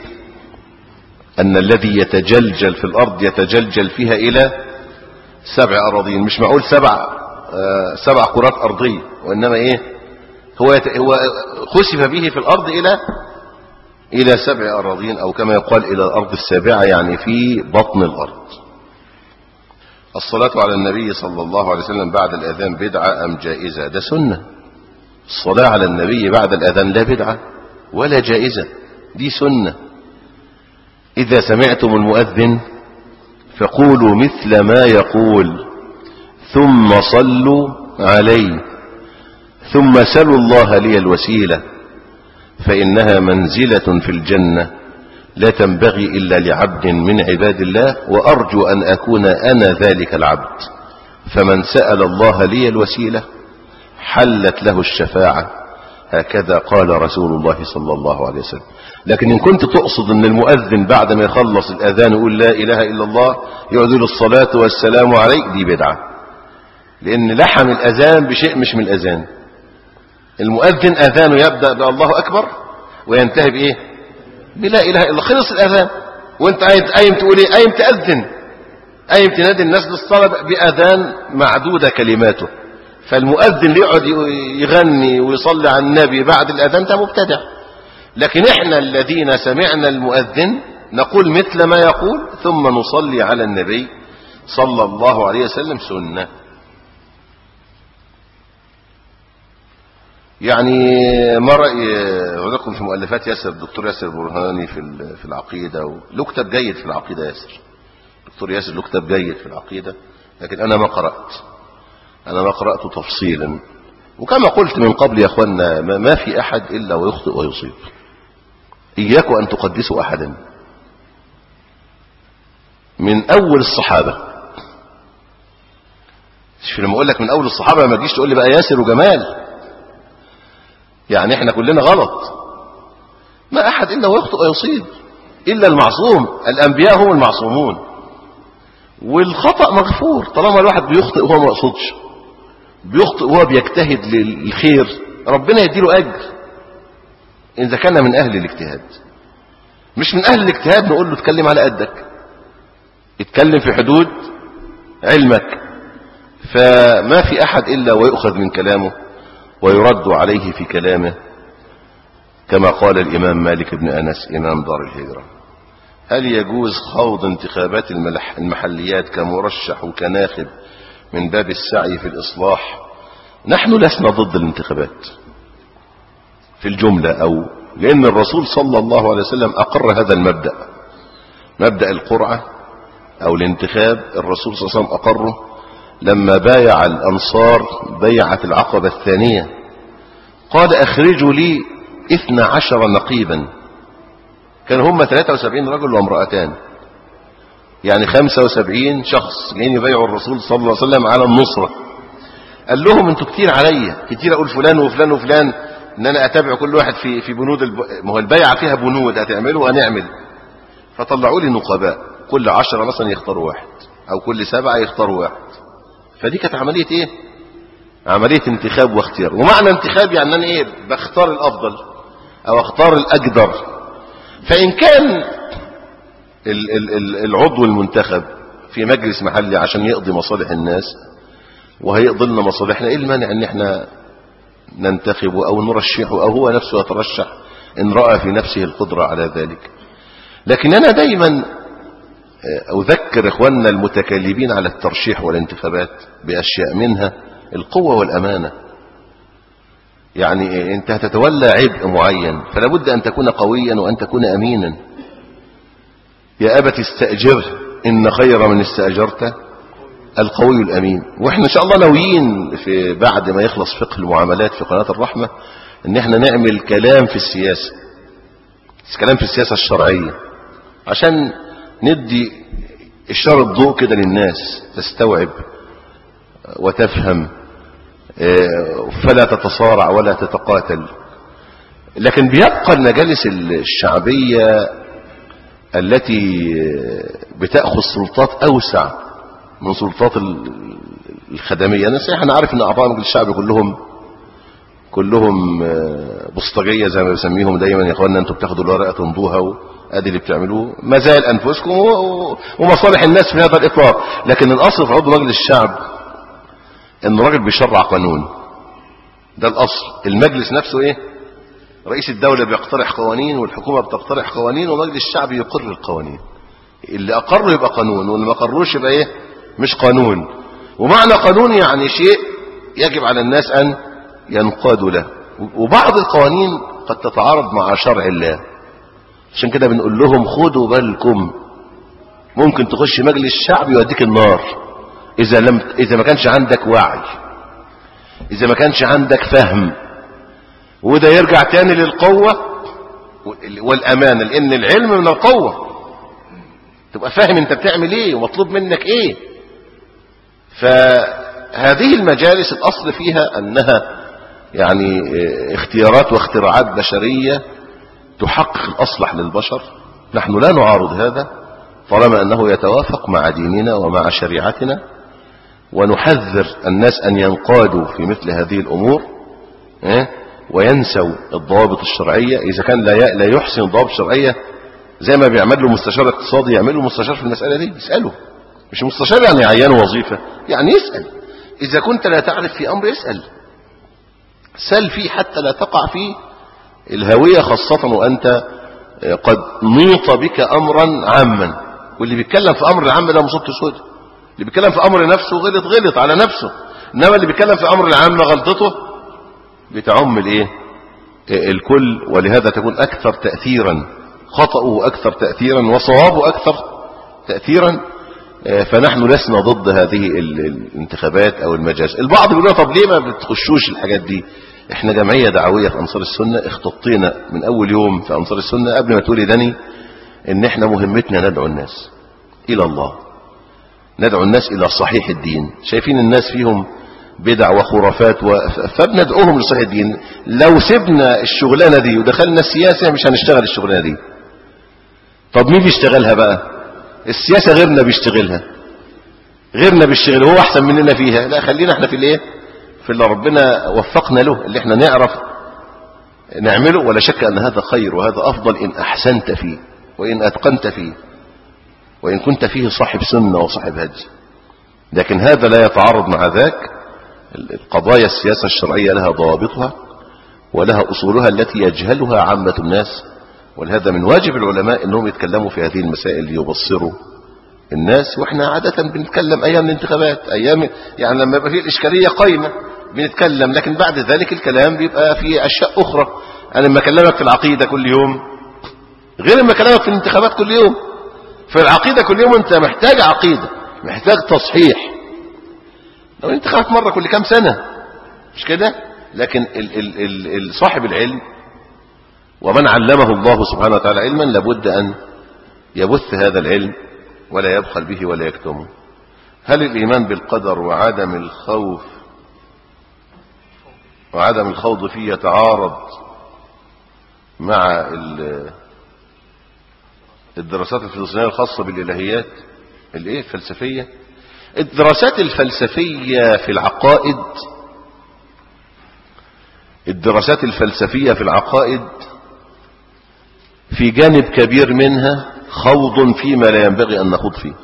أن الذي يتجلجل في الأرض يتجلجل فيها إلى سبع أراضين مش معقول سبع آه سبع كرات أرضية وإنما إيه هو يت... هو خسف به في الأرض إلى إلى سبع أراضين أو كما يقال إلى الأرض السابعة يعني في بطن الأرض الصلاة على النبي صلى الله عليه وسلم بعد الأذان بدعة أم جائزة ده سنة الصلاة على النبي بعد الأذان لا بدعة ولا جائزة دي سنة إذا سمعتم المؤذن فقولوا مثل ما يقول ثم صلوا عليه ثم سلوا الله لي الوسيلة فإنها منزلة في الجنة لا تنبغي إلا لعبد من عباد الله وأرجو أن أكون أنا ذلك العبد فمن سأل الله لي الوسيلة حلت له الشفاعة هكذا قال رسول الله صلى الله عليه وسلم لكن إن كنت تقصد أن المؤذن بعد ما يخلص الأذان يقول لا إله إلا الله يعدل الصلاة والسلام عليك دي بدعة لأن لحم الأذان بشيء مش من الأذان المؤذن أذانه يبدأ بالله أكبر وينتهي بإيه بلا إله إلا خلص الأذان وانت قايم تقول إيه قايم تأذن قايم تنادي الناس للصلاة بأذان معدودة كلماته فالمؤذن اللي يقعد يغني ويصلي على النبي بعد الأذان ده مبتدع لكن احنا الذين سمعنا المؤذن نقول مثل ما يقول ثم نصلي على النبي صلى الله عليه وسلم سنة يعني ما رأي هناكم في مؤلفات ياسر الدكتور ياسر برهاني في في العقيدة له كتاب جيد في العقيدة ياسر دكتور ياسر له كتاب جيد في العقيدة لكن أنا ما قرأت أنا ما قرأت تفصيلا وكما قلت من قبل يا أخوانا ما في أحد إلا ويخطئ ويصيب إياكم أن تقدسوا أحدا من أول الصحابة مش لما أقول لك من أول الصحابة ما تجيش تقول لي بقى ياسر وجمال يعني احنا كلنا غلط ما أحد إلا ويخطئ ويصيب إلا المعصوم الأنبياء هم المعصومون والخطأ مغفور طالما الواحد بيخطئ وهو ما يقصدش بيخطئ وهو بيجتهد للخير ربنا يديله أجر إذا كان من أهل الاجتهاد مش من أهل الاجتهاد نقول له اتكلم على قدك اتكلم في حدود علمك فما في أحد إلا ويؤخذ من كلامه ويرد عليه في كلامه كما قال الإمام مالك بن أنس إمام دار الهجرة هل يجوز خوض انتخابات المحليات كمرشح وكناخب من باب السعي في الإصلاح نحن لسنا ضد الانتخابات في الجملة أو لأن الرسول صلى الله عليه وسلم أقر هذا المبدأ مبدأ القرعة أو الانتخاب الرسول صلى الله عليه وسلم أقره لما بايع الأنصار بيعة العقبة الثانية قال أخرجوا لي اثنى عشر نقيبا كان هم 73 رجل وامرأتان يعني 75 شخص جايين يبايعوا الرسول صلى الله عليه وسلم على النصرة قال لهم انتوا كتير عليا كتير اقول فلان وفلان وفلان ان انا اتابع كل واحد في في بنود الب... ما هو البيعه فيها بنود هتعملوا هنعمل فطلعوا لي نقباء كل عشرة مثلا يختاروا واحد او كل سبعة يختاروا واحد فدي كانت عملية ايه عملية انتخاب واختيار ومعنى انتخاب يعني انا ايه بختار الافضل او اختار الاقدر فان كان ال ال ال العضو المنتخب في مجلس محلي عشان يقضي مصالح الناس وهيقضي لنا مصالحنا ايه المانع ان احنا ننتخبه او نرشحه او هو نفسه يترشح ان رأى في نفسه القدرة على ذلك لكن انا دايما اذكر اخواننا المتكلمين على الترشيح والانتخابات باشياء منها القوة والامانة يعني انت هتتولى عبء معين فلا بد ان تكون قويا وان تكون امينا يا ابت استأجره ان خير من استأجرته القوي الامين واحنا ان شاء الله ناويين في بعد ما يخلص فقه المعاملات في قناة الرحمة ان احنا نعمل كلام في السياسة كلام في السياسة الشرعية عشان ندي اشارة ضوء كده للناس تستوعب وتفهم فلا تتصارع ولا تتقاتل لكن بيبقى المجالس الشعبية التي بتأخذ سلطات أوسع من سلطات الخدمية أنا صحيح أنا عارف أن أعضاء مجلس الشعب كلهم كلهم بسطجية زي ما بسميهم دايما يا اخوانا انتوا بتاخدوا الورقة تمضوها وادي اللي بتعملوه ما زال انفسكم ومصالح الناس في هذا الاطار لكن الاصل في عضو مجلس الشعب ان الراجل بيشرع قانون ده الاصل المجلس نفسه ايه رئيس الدولة بيقترح قوانين والحكومة بتقترح قوانين ومجلس الشعب يقر القوانين اللي اقره يبقى قانون واللي ما قروش يبقى ايه مش قانون ومعنى قانون يعني شيء يجب على الناس ان ينقادوا له وبعض القوانين قد تتعارض مع شرع الله عشان كده بنقول لهم خدوا بالكم ممكن تخش مجلس الشعب يوديك النار إذا, لم إذا ما كانش عندك وعي إذا ما كانش عندك فهم وده يرجع تاني للقوة والأمانة لأن العلم من القوة تبقى فاهم انت بتعمل ايه ومطلوب منك ايه فهذه المجالس الأصل فيها أنها يعني اختيارات واختراعات بشرية تحقق الأصلح للبشر نحن لا نعارض هذا طالما أنه يتوافق مع ديننا ومع شريعتنا ونحذر الناس أن ينقادوا في مثل هذه الأمور وينسوا الضوابط الشرعية إذا كان لا يحسن الضوابط الشرعية زي ما بيعمل له مستشار اقتصادي يعمل له مستشار في المسألة دي يسأله مش مستشار يعني عيانه وظيفة يعني يسأل إذا كنت لا تعرف في أمر اسأل سل فيه حتى لا تقع في الهوية خاصة وأنت قد نيط بك أمرا عاما واللي بيتكلم في أمر العام ده مصبت سود اللي بيتكلم في أمر نفسه غلط غلط على نفسه إنما اللي بيتكلم في أمر العام غلطته بتعم الإيه الكل ولهذا تكون أكثر تأثيرا خطأه أكثر تأثيرا وصوابه أكثر تأثيرا فنحن لسنا ضد هذه الانتخابات او المجالس البعض بيقول طب ليه ما بتخشوش الحاجات دي احنا جمعية دعوية في انصار السنة اختطينا من اول يوم في انصار السنة قبل ما تقولي داني ان احنا مهمتنا ندعو الناس الى الله ندعو الناس الى صحيح الدين شايفين الناس فيهم بدع وخرافات و... فبندعوهم لصحيح الدين لو سبنا الشغلانة دي ودخلنا السياسة مش هنشتغل الشغلانة دي طب مين بيشتغلها بقى السياسة غيرنا بيشتغلها غيرنا بيشتغل هو احسن مننا فيها لا خلينا احنا في الايه في اللي ربنا وفقنا له اللي احنا نعرف نعمله ولا شك ان هذا خير وهذا افضل ان احسنت فيه وان اتقنت فيه وان كنت فيه صاحب سنة وصاحب هدي لكن هذا لا يتعارض مع ذاك القضايا السياسة الشرعية لها ضوابطها ولها اصولها التي يجهلها عامة الناس ولهذا من واجب العلماء انهم يتكلموا في هذه المسائل ليبصروا الناس واحنا عادة بنتكلم ايام الانتخابات ايام يعني لما يبقى فيه الاشكالية قايمة بنتكلم لكن بعد ذلك الكلام بيبقى في اشياء اخرى انا لما اكلمك في العقيدة كل يوم غير لما اكلمك في الانتخابات كل يوم في العقيدة كل يوم انت محتاج عقيدة محتاج تصحيح لو الانتخابات مرة كل كام سنة مش كده لكن ال ال ال صاحب العلم ومن علمه الله سبحانه وتعالى علما لابد أن يبث هذا العلم ولا يبخل به ولا يكتمه هل الإيمان بالقدر وعدم الخوف وعدم الخوض فيه يتعارض مع الدراسات الفلسفية الخاصة بالإلهيات الايه الفلسفية الدراسات الفلسفية في العقائد الدراسات الفلسفية في العقائد في جانب كبير منها خوض فيما لا ينبغي أن نخوض فيه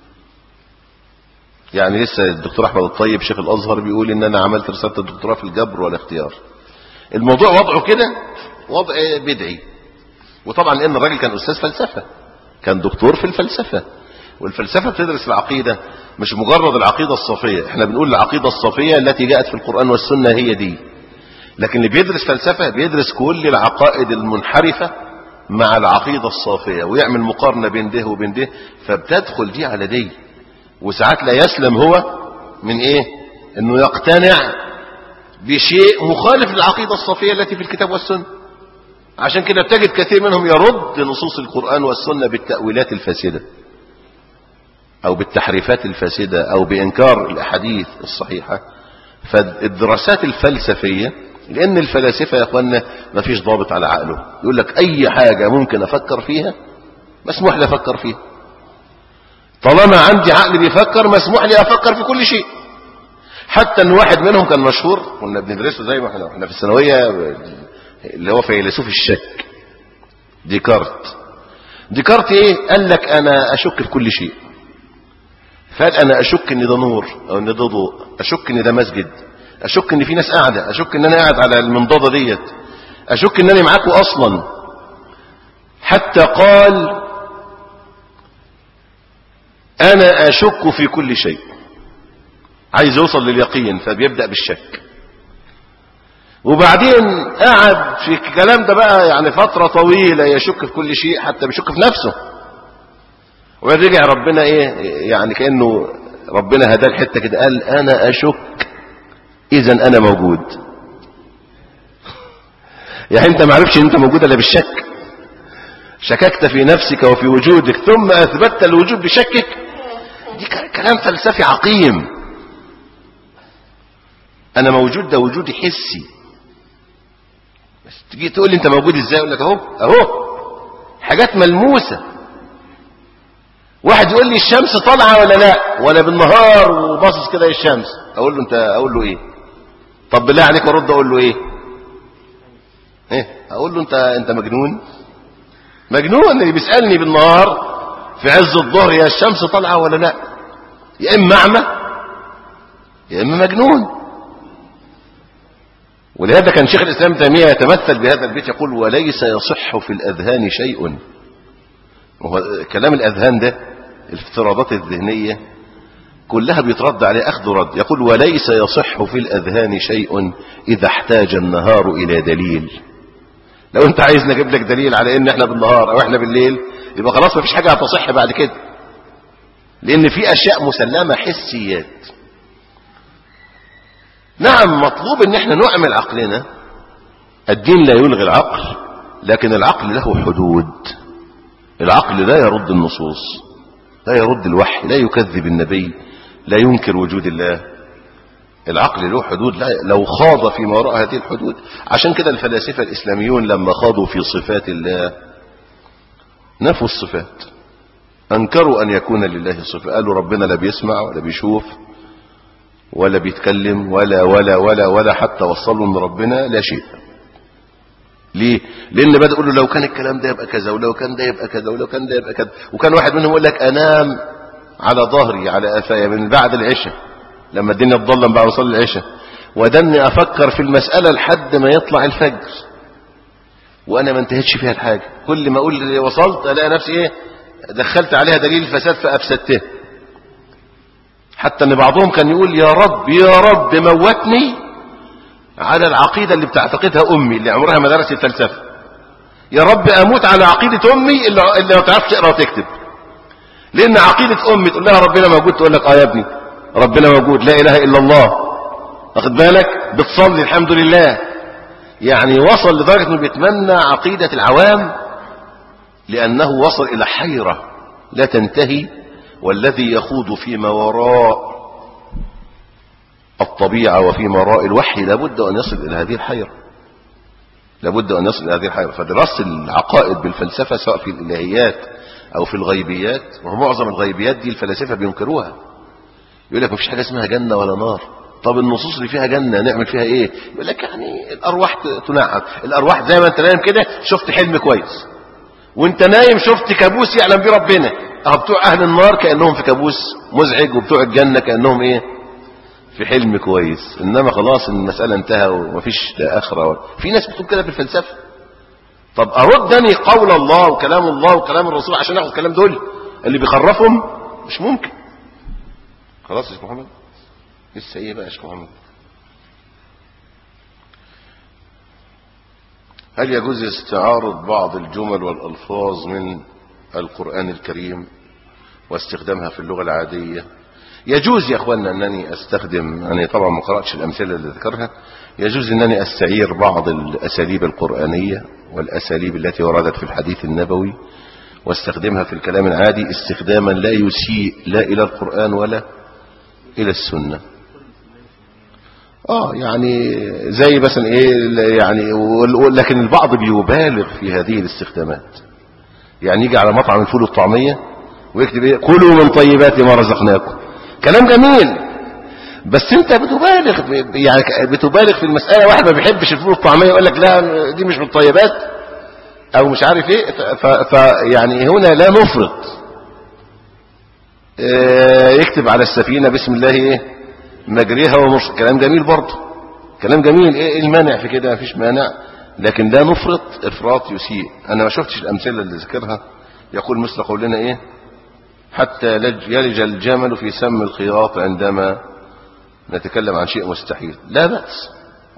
يعني لسه الدكتور أحمد الطيب شيخ الأزهر بيقول إن أنا عملت رسالة الدكتوراه في الجبر والاختيار الموضوع وضعه كده وضع بدعي وطبعا لأن الراجل كان أستاذ فلسفة كان دكتور في الفلسفة والفلسفة بتدرس العقيدة مش مجرد العقيدة الصافية احنا بنقول العقيدة الصافية التي جاءت في القرآن والسنة هي دي لكن اللي بيدرس فلسفة بيدرس كل العقائد المنحرفة مع العقيدة الصافية ويعمل مقارنة بين ده وبين ده فبتدخل دي على دي وساعات لا يسلم هو من ايه انه يقتنع بشيء مخالف للعقيدة الصافية التي في الكتاب والسنة عشان كده بتجد كثير منهم يرد نصوص القرآن والسنة بالتأويلات الفاسدة او بالتحريفات الفاسدة او بانكار الاحاديث الصحيحة فالدراسات الفلسفية لان الفلاسفة يا اخوانا ما فيش ضابط على عقله يقول لك اي حاجة ممكن افكر فيها مسموح لي افكر فيها طالما عندي عقل بيفكر مسموح لي افكر في كل شيء حتى ان واحد منهم كان مشهور كنا بندرسه زي ما احنا احنا في الثانويه اللي هو فيلسوف الشك ديكارت ديكارت ايه قال لك انا اشك في كل شيء فقال انا اشك ان ده نور او ان ده ضوء اشك ان ده مسجد اشك ان في ناس قاعده اشك ان انا قاعد على المنضده ديت اشك ان انا معاكم اصلا حتى قال انا اشك في كل شيء عايز يوصل لليقين فبيبدا بالشك وبعدين قعد في الكلام ده بقى يعني فتره طويله يشك في كل شيء حتى بيشك في نفسه ورجع ربنا ايه يعني كانه ربنا هداه الحته كده قال انا اشك اذا انا موجود يعني انت ما عرفش ان انت موجود الا بالشك شككت في نفسك وفي وجودك ثم اثبتت الوجود بشكك دي كلام فلسفي عقيم انا موجود ده وجودي حسي بس تيجي تقول لي انت موجود ازاي اقول لك اهو اهو حاجات ملموسه واحد يقول لي الشمس طالعه ولا لا ولا بالنهار وباصص كده الشمس اقول له انت اقول له ايه طب بالله عليك ارد اقول له ايه ايه اقول له انت انت مجنون مجنون اللي بيسالني بالنهار في عز الظهر يا الشمس طالعه ولا لا يا اما اعمى يا اما مجنون ولهذا كان شيخ الاسلام تيميه يتمثل بهذا البيت يقول وليس يصح في الاذهان شيء وهو كلام الأذهان ده الافتراضات الذهنية كلها بيترد عليه أخذ رد يقول وليس يصح في الأذهان شيء إذا احتاج النهار إلى دليل لو أنت عايز نجيب لك دليل على إن إحنا بالنهار أو إحنا بالليل يبقى خلاص مفيش حاجة هتصح بعد كده لأن في أشياء مسلمة حسيات نعم مطلوب إن إحنا نعمل عقلنا الدين لا يلغي العقل لكن العقل له حدود العقل لا يرد النصوص لا يرد الوحي لا يكذب النبي لا ينكر وجود الله العقل له حدود لا لو خاض في وراء هذه الحدود عشان كده الفلاسفة الإسلاميون لما خاضوا في صفات الله نفوا الصفات أنكروا أن يكون لله صفة قالوا ربنا لا بيسمع ولا بيشوف ولا بيتكلم ولا ولا ولا ولا حتى وصلوا ان ربنا لا شيء ليه لان بدا يقول له لو كان الكلام ده يبقى كذا ولو كان ده يبقى كذا ولو كان ده يبقى كذا وكان واحد منهم يقول لك انام على ظهري على قفايا من بعد العشاء لما الدنيا تضلم بعد صلاه العشاء ودني افكر في المساله لحد ما يطلع الفجر وانا ما انتهتش فيها الحاجه كل ما اقول وصلت الاقي نفسي ايه دخلت عليها دليل الفساد فافسدته حتى ان بعضهم كان يقول يا رب يا رب موتني على العقيدة اللي بتعتقدها أمي اللي عمرها ما درست الفلسفة يا رب أموت على عقيدة أمي اللي, اللي ما تعرفش تقرأ وتكتب لأن عقيدة أمي تقول لها ربنا موجود تقول لك آه يا ابني ربنا موجود لا إله إلا الله واخد بالك بتصلي الحمد لله يعني وصل لدرجة أنه بيتمنى عقيدة العوام لأنه وصل إلى حيرة لا تنتهي والذي يخوض فيما وراء الطبيعة وفيما وراء الوحي لابد أن يصل إلى هذه الحيرة لابد أن يصل إلى هذه الحيرة فدراسة العقائد بالفلسفة سواء في الإلهيات أو في الغيبيات ومعظم الغيبيات دي الفلاسفة بينكروها يقول لك مفيش حاجة اسمها جنة ولا نار طب النصوص اللي فيها جنة نعمل فيها ايه يقول لك يعني الأرواح تنعم الأرواح زي ما انت نايم كده شفت حلم كويس وانت نايم شفت كابوس يعلم بيه ربنا اه بتوع أهل النار كأنهم في كابوس مزعج وبتوع الجنة كأنهم ايه في حلم كويس انما خلاص المسألة انتهى ومفيش لا اخرة في ناس بتقول كده بالفلسفة طب اردني قول الله وكلام الله وكلام الرسول عشان اخد الكلام دول اللي بيخرفهم مش ممكن خلاص يا شيخ محمد لسه ايه بقى يا شيخ محمد هل يجوز استعارة بعض الجمل والألفاظ من القرآن الكريم واستخدامها في اللغة العادية يجوز يا اخوانا انني استخدم يعني طبعا ما قراتش الامثله اللي ذكرها يجوز انني استعير بعض الاساليب القرانيه والاساليب التي وردت في الحديث النبوي واستخدمها في الكلام العادي استخداما لا يسيء لا الى القران ولا الى السنه اه يعني زي مثلا ايه يعني لكن البعض بيبالغ في هذه الاستخدامات يعني يجي على مطعم الفول والطعميه ويكتب ايه كلوا من طيبات ما رزقناكم كلام جميل بس انت بتبالغ يعني بتبالغ في المسألة واحد ما بيحبش الفول والطعمية يقول لك لا دي مش من الطيبات او مش عارف ايه فيعني هنا لا نفرط اه يكتب على السفينة بسم الله ايه مجريها ومرسل كلام جميل برضه كلام جميل ايه المانع في كده مفيش مانع لكن لا نفرط افراط يسيء انا ما شفتش الامثله اللي ذكرها يقول مثل قولنا ايه حتى يلج الجمل في سم الخياط عندما نتكلم عن شيء مستحيل لا بأس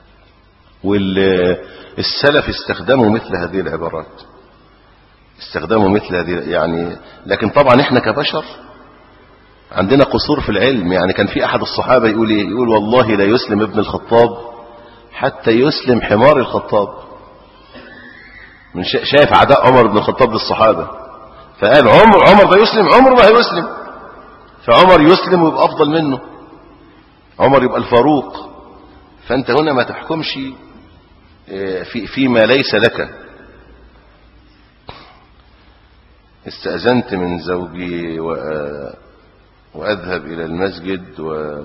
والسلف استخدموا مثل هذه العبارات استخدموا مثل هذه يعني لكن طبعا احنا كبشر عندنا قصور في العلم يعني كان في احد الصحابة يقول ايه يقول والله لا يسلم ابن الخطاب حتى يسلم حمار الخطاب من شايف عداء عمر بن الخطاب للصحابة فقال عمر عمر ده يسلم عمر ما هيسلم فعمر يسلم ويبقى افضل منه عمر يبقى الفاروق فانت هنا ما تحكمش في فيما ليس لك استأذنت من زوجي وأذهب إلى المسجد و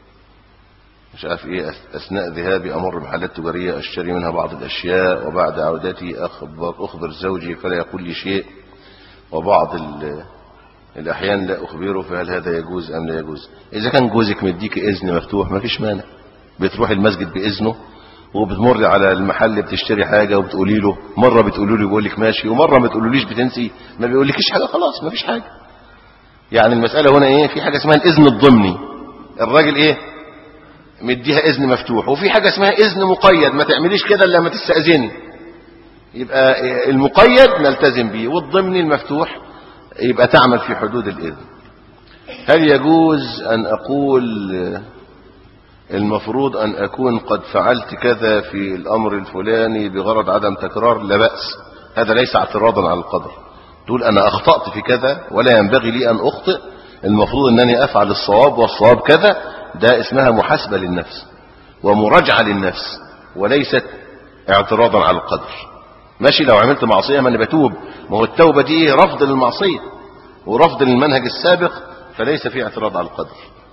مش عارف ايه اثناء ذهابي امر محلات تجاريه اشتري منها بعض الاشياء وبعد عودتي اخبر اخبر زوجي فلا يقول لي شيء وبعض الأحيان لا أخبره فهل هذا يجوز أم لا يجوز إذا كان جوزك مديك إذن مفتوح ما فيش مانع بتروح المسجد بإذنه وبتمر على المحل بتشتري حاجة وبتقولي له مرة بتقولوا له بيقول لك ماشي ومرة ما تقولوليش بتنسي ما بيقولكيش حاجة خلاص ما فيش حاجة يعني المسألة هنا إيه في حاجة اسمها الإذن الضمني الراجل إيه مديها إذن مفتوح وفي حاجة اسمها إذن مقيد ما تعمليش كده إلا لما تستأذني يبقى المقيد نلتزم به والضمني المفتوح يبقى تعمل في حدود الإذن هل يجوز أن أقول المفروض أن أكون قد فعلت كذا في الأمر الفلاني بغرض عدم تكرار لا بأس هذا ليس اعتراضا على القدر تقول أنا أخطأت في كذا ولا ينبغي لي أن أخطئ المفروض أنني أفعل الصواب والصواب كذا ده اسمها محاسبة للنفس ومراجعة للنفس وليست اعتراضا على القدر ماشي لو عملت معصية ما انا بتوب ما هو التوبة دي رفض للمعصية ورفض للمنهج السابق فليس في اعتراض على القدر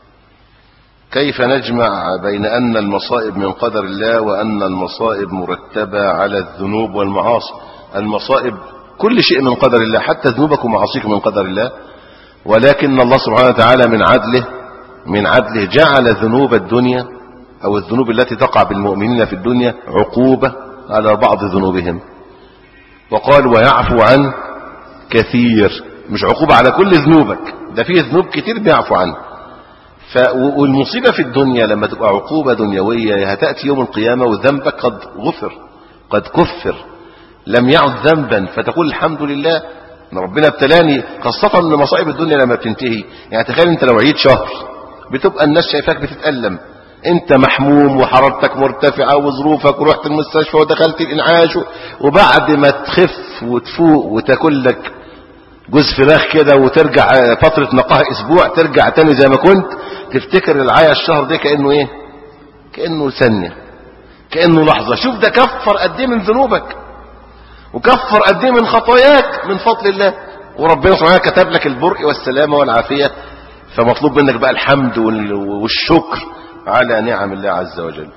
كيف نجمع بين أن المصائب من قدر الله وأن المصائب مرتبة على الذنوب والمعاصي المصائب كل شيء من قدر الله حتى ذنوبك ومعاصيك من قدر الله ولكن الله سبحانه وتعالى من عدله من عدله جعل ذنوب الدنيا أو الذنوب التي تقع بالمؤمنين في الدنيا عقوبة على بعض ذنوبهم وقال ويعفو عن كثير مش عقوبة على كل ذنوبك ده فيه ذنوب كتير بيعفو عنه ف... والمصيبة في الدنيا لما تبقى عقوبة دنيوية هتأتي يوم القيامة وذنبك قد غفر قد كفر لم يعد ذنبا فتقول الحمد لله ان ربنا ابتلاني خاصة ان مصائب الدنيا لما بتنتهي يعني تخيل انت لو عيد شهر بتبقى الناس شايفاك بتتألم انت محموم وحرارتك مرتفعة وظروفك ورحت المستشفى ودخلت الانعاش وبعد ما تخف وتفوق وتاكل لك جوز فراخ كده وترجع فترة نقاها اسبوع ترجع تاني زي ما كنت تفتكر العيا الشهر ده كأنه ايه كأنه ثانية كأنه لحظة شوف ده كفر قد ايه من ذنوبك وكفر قد ايه من خطاياك من فضل الله وربنا سبحانه كتب لك البرء والسلامة والعافية فمطلوب منك بقى الحمد والشكر على نعم الله عز وجل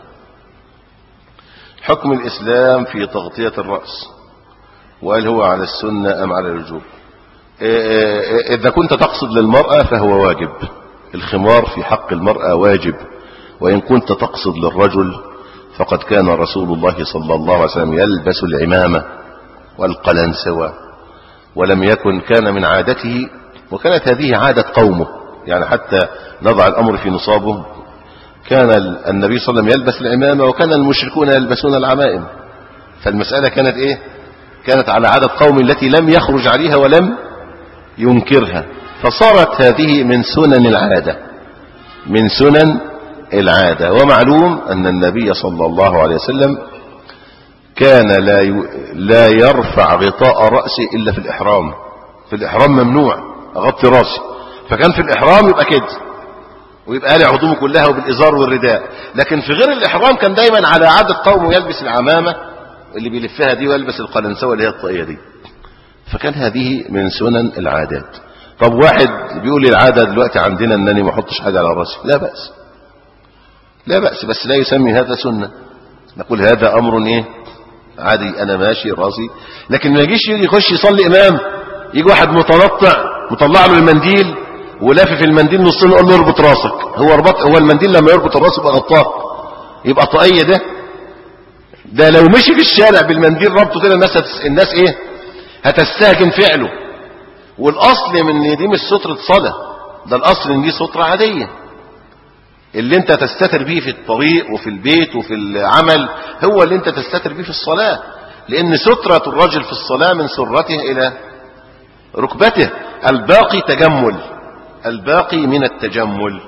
حكم الإسلام في تغطية الرأس وهل هو على السنة أم على الوجوب إذا كنت تقصد للمرأة فهو واجب الخمار في حق المرأة واجب وإن كنت تقصد للرجل فقد كان رسول الله صلى الله عليه وسلم يلبس العمامة والقلنسوة ولم يكن كان من عادته وكانت هذه عادة قومه يعني حتى نضع الأمر في نصابه كان النبي صلى الله عليه وسلم يلبس العمامة وكان المشركون يلبسون العمائم فالمسألة كانت إيه كانت على عادة قوم التي لم يخرج عليها ولم ينكرها فصارت هذه من سنن العادة من سنن العادة ومعلوم أن النبي صلى الله عليه وسلم كان لا لا يرفع غطاء رأسه إلا في الإحرام في الإحرام ممنوع أغطي رأسي فكان في الإحرام يبقى كده ويبقى لي هدومه كلها وبالإزار والرداء لكن في غير الإحرام كان دايما على عادة قومه يلبس العمامة اللي بيلفها دي ويلبس القلنسوة اللي هي الطاقية دي فكان هذه من سنن العادات طب واحد بيقول لي العادة دلوقتي عندنا انني ما احطش حاجة على راسي لا بأس لا بأس بس لا يسمي هذا سنة نقول هذا امر ايه عادي انا ماشي راسي لكن ما يجيش يجي يخش يصلي امام يجي واحد متنطع مطلع له المنديل ولافف المنديل نصين يقول له اربط راسك هو ربط هو المنديل لما يربط الراس يبقى غطاه يبقى طاقيه ده ده لو مشي في الشارع بالمنديل ربطه كده الناس هتس... الناس ايه هتستهجن فعله والاصل من ان دي مش سترة صلاة ده الاصل ان دي سترة عادية اللي انت تستتر بيه في الطريق وفي البيت وفي العمل هو اللي انت تستتر بيه في الصلاة لان سترة الرجل في الصلاة من سرته الى ركبته الباقي تجمل الباقي من التجمل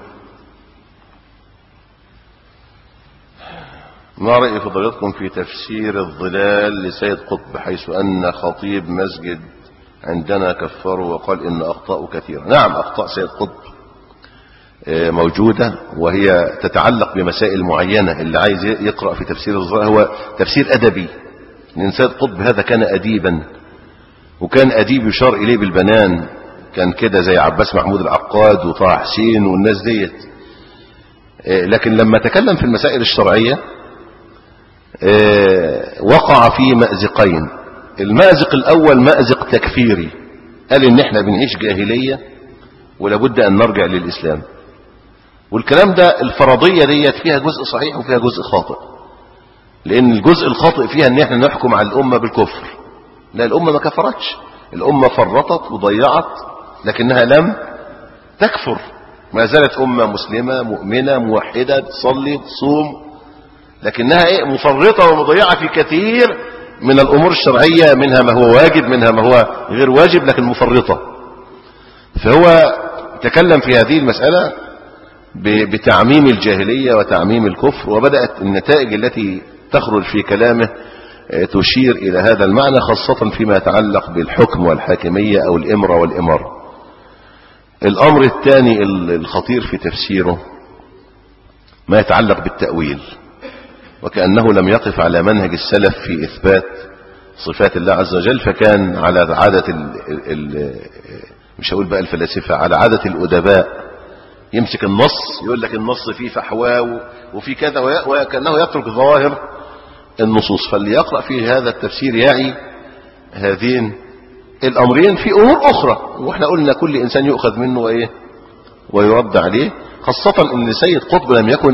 ما رأي فضلاتكم في تفسير الظلال لسيد قطب حيث أن خطيب مسجد عندنا كفره وقال إن أخطاء كثيرة نعم أخطاء سيد قطب موجودة وهي تتعلق بمسائل معينة اللي عايز يقرأ في تفسير الظلال هو تفسير أدبي لأن سيد قطب هذا كان أديبا وكان أديب يشار إليه بالبنان كان كده زي عباس محمود العقاد وطه حسين والناس ديت لكن لما تكلم في المسائل الشرعية وقع في مأزقين المأزق الأول مأزق تكفيري قال إن إحنا بنعيش جاهلية ولابد أن نرجع للإسلام والكلام ده الفرضية ديت فيها جزء صحيح وفيها جزء خاطئ لأن الجزء الخاطئ فيها إن إحنا نحكم على الأمة بالكفر لا الأمة ما كفرتش الأمة فرطت وضيعت لكنها لم تكفر ما زالت أمة مسلمة مؤمنة موحدة تصلي تصوم لكنها ايه مفرطة ومضيعة في كثير من الأمور الشرعية منها ما هو واجب منها ما هو غير واجب لكن مفرطة فهو تكلم في هذه المسألة بتعميم الجاهلية وتعميم الكفر وبدأت النتائج التي تخرج في كلامه تشير إلى هذا المعنى خاصة فيما يتعلق بالحكم والحاكمية أو الإمرة والإمارة الأمر الثاني الخطير في تفسيره ما يتعلق بالتأويل وكأنه لم يقف على منهج السلف في إثبات صفات الله عز وجل فكان على عادة ال ال مش هقول بقى الفلاسفة على عادة الأدباء يمسك النص يقول لك النص فيه فحواه وفي كذا وكأنه يترك ظواهر النصوص فاللي يقرأ في هذا التفسير يعي هذين الأمرين في أمور أخرى وإحنا قلنا كل إنسان يؤخذ منه وإيه ويرد عليه خاصة أن سيد قطب لم يكن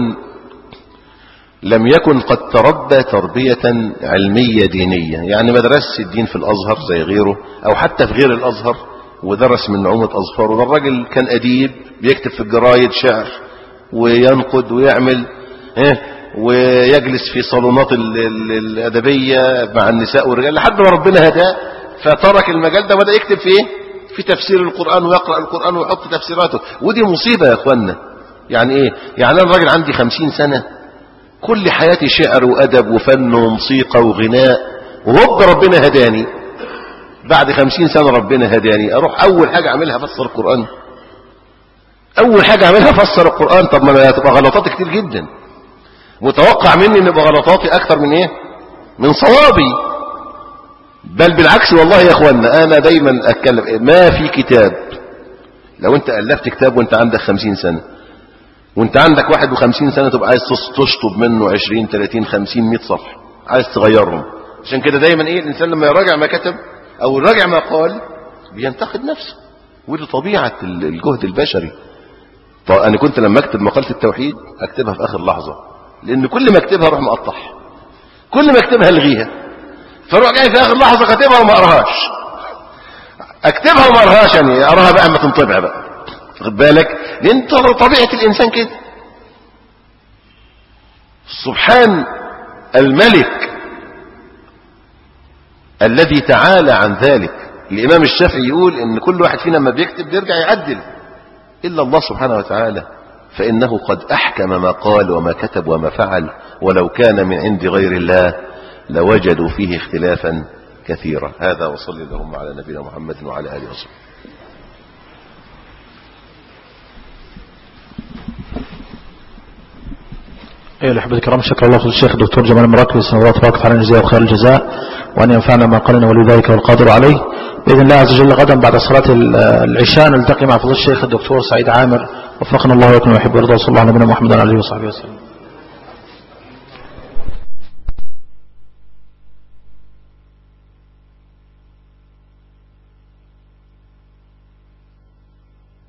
لم يكن قد تربى تربية علمية دينية يعني ما درسش الدين في الأزهر زي غيره أو حتى في غير الأزهر ودرس من نعومة أظفاره ده الراجل كان أديب بيكتب في الجرايد شعر وينقد ويعمل إيه ويجلس في صالونات الأدبية مع النساء والرجال لحد ما ربنا هداه فترك المجال ده وبدأ يكتب في إيه في تفسير القرآن ويقرأ القرآن ويحط تفسيراته ودي مصيبة يا أخوانا يعني إيه يعني أنا راجل عندي خمسين سنة كل حياتي شعر وأدب وفن وموسيقى وغناء وهوب ربنا هداني بعد خمسين سنة ربنا هداني اروح اول حاجة اعملها افسر القرآن اول حاجة اعملها افسر القرآن طب ما أنا هتبقى غلطاتي كتير جدا متوقع مني ان يبقى غلطاتي اكتر من ايه من صوابي بل بالعكس والله يا اخوانا انا دايما اتكلم ما في كتاب لو انت الفت كتاب وانت عندك خمسين سنة وانت عندك واحد وخمسين سنة تبقى عايز تشطب منه عشرين تلاتين خمسين مئة صفحة عايز تغيرهم عشان كده دايما ايه الانسان لما يراجع ما كتب او يراجع ما قال بينتقد نفسه ودي طبيعة الجهد البشري طب انا كنت لما اكتب مقالة التوحيد اكتبها في اخر لحظة لان كل ما اكتبها اروح مقطعها كل ما اكتبها الغيها فاروح جاي في اخر لحظة كاتبها وما اقراهاش اكتبها وما اقراهاش يعني اقراها بقى اما تنطبع بقى خد بالك لان طبيعة الانسان كده سبحان الملك الذي تعالى عن ذلك الامام الشافعي يقول ان كل واحد فينا لما بيكتب بيرجع يعدل الا الله سبحانه وتعالى فانه قد احكم ما قال وما كتب وما فعل ولو كان من عند غير الله لوجدوا فيه اختلافا كثيرا هذا وصلي اللهم على نبينا محمد وعلى اله وصحبه أيها الأحبة الكرام شكر الله الشيخ الدكتور جمال المراكبي سنوات واقف على الجزاء وخير الجزاء وأن ينفعنا ما قالنا ولذلك والقادر عليه بإذن الله عز وجل غدا بعد صلاة العشاء نلتقي مع فضل الشيخ الدكتور سعيد عامر وفقنا الله ويكون ويحب ويرضى صلى الله على نبينا محمد وعلى آله وصحبه وسلم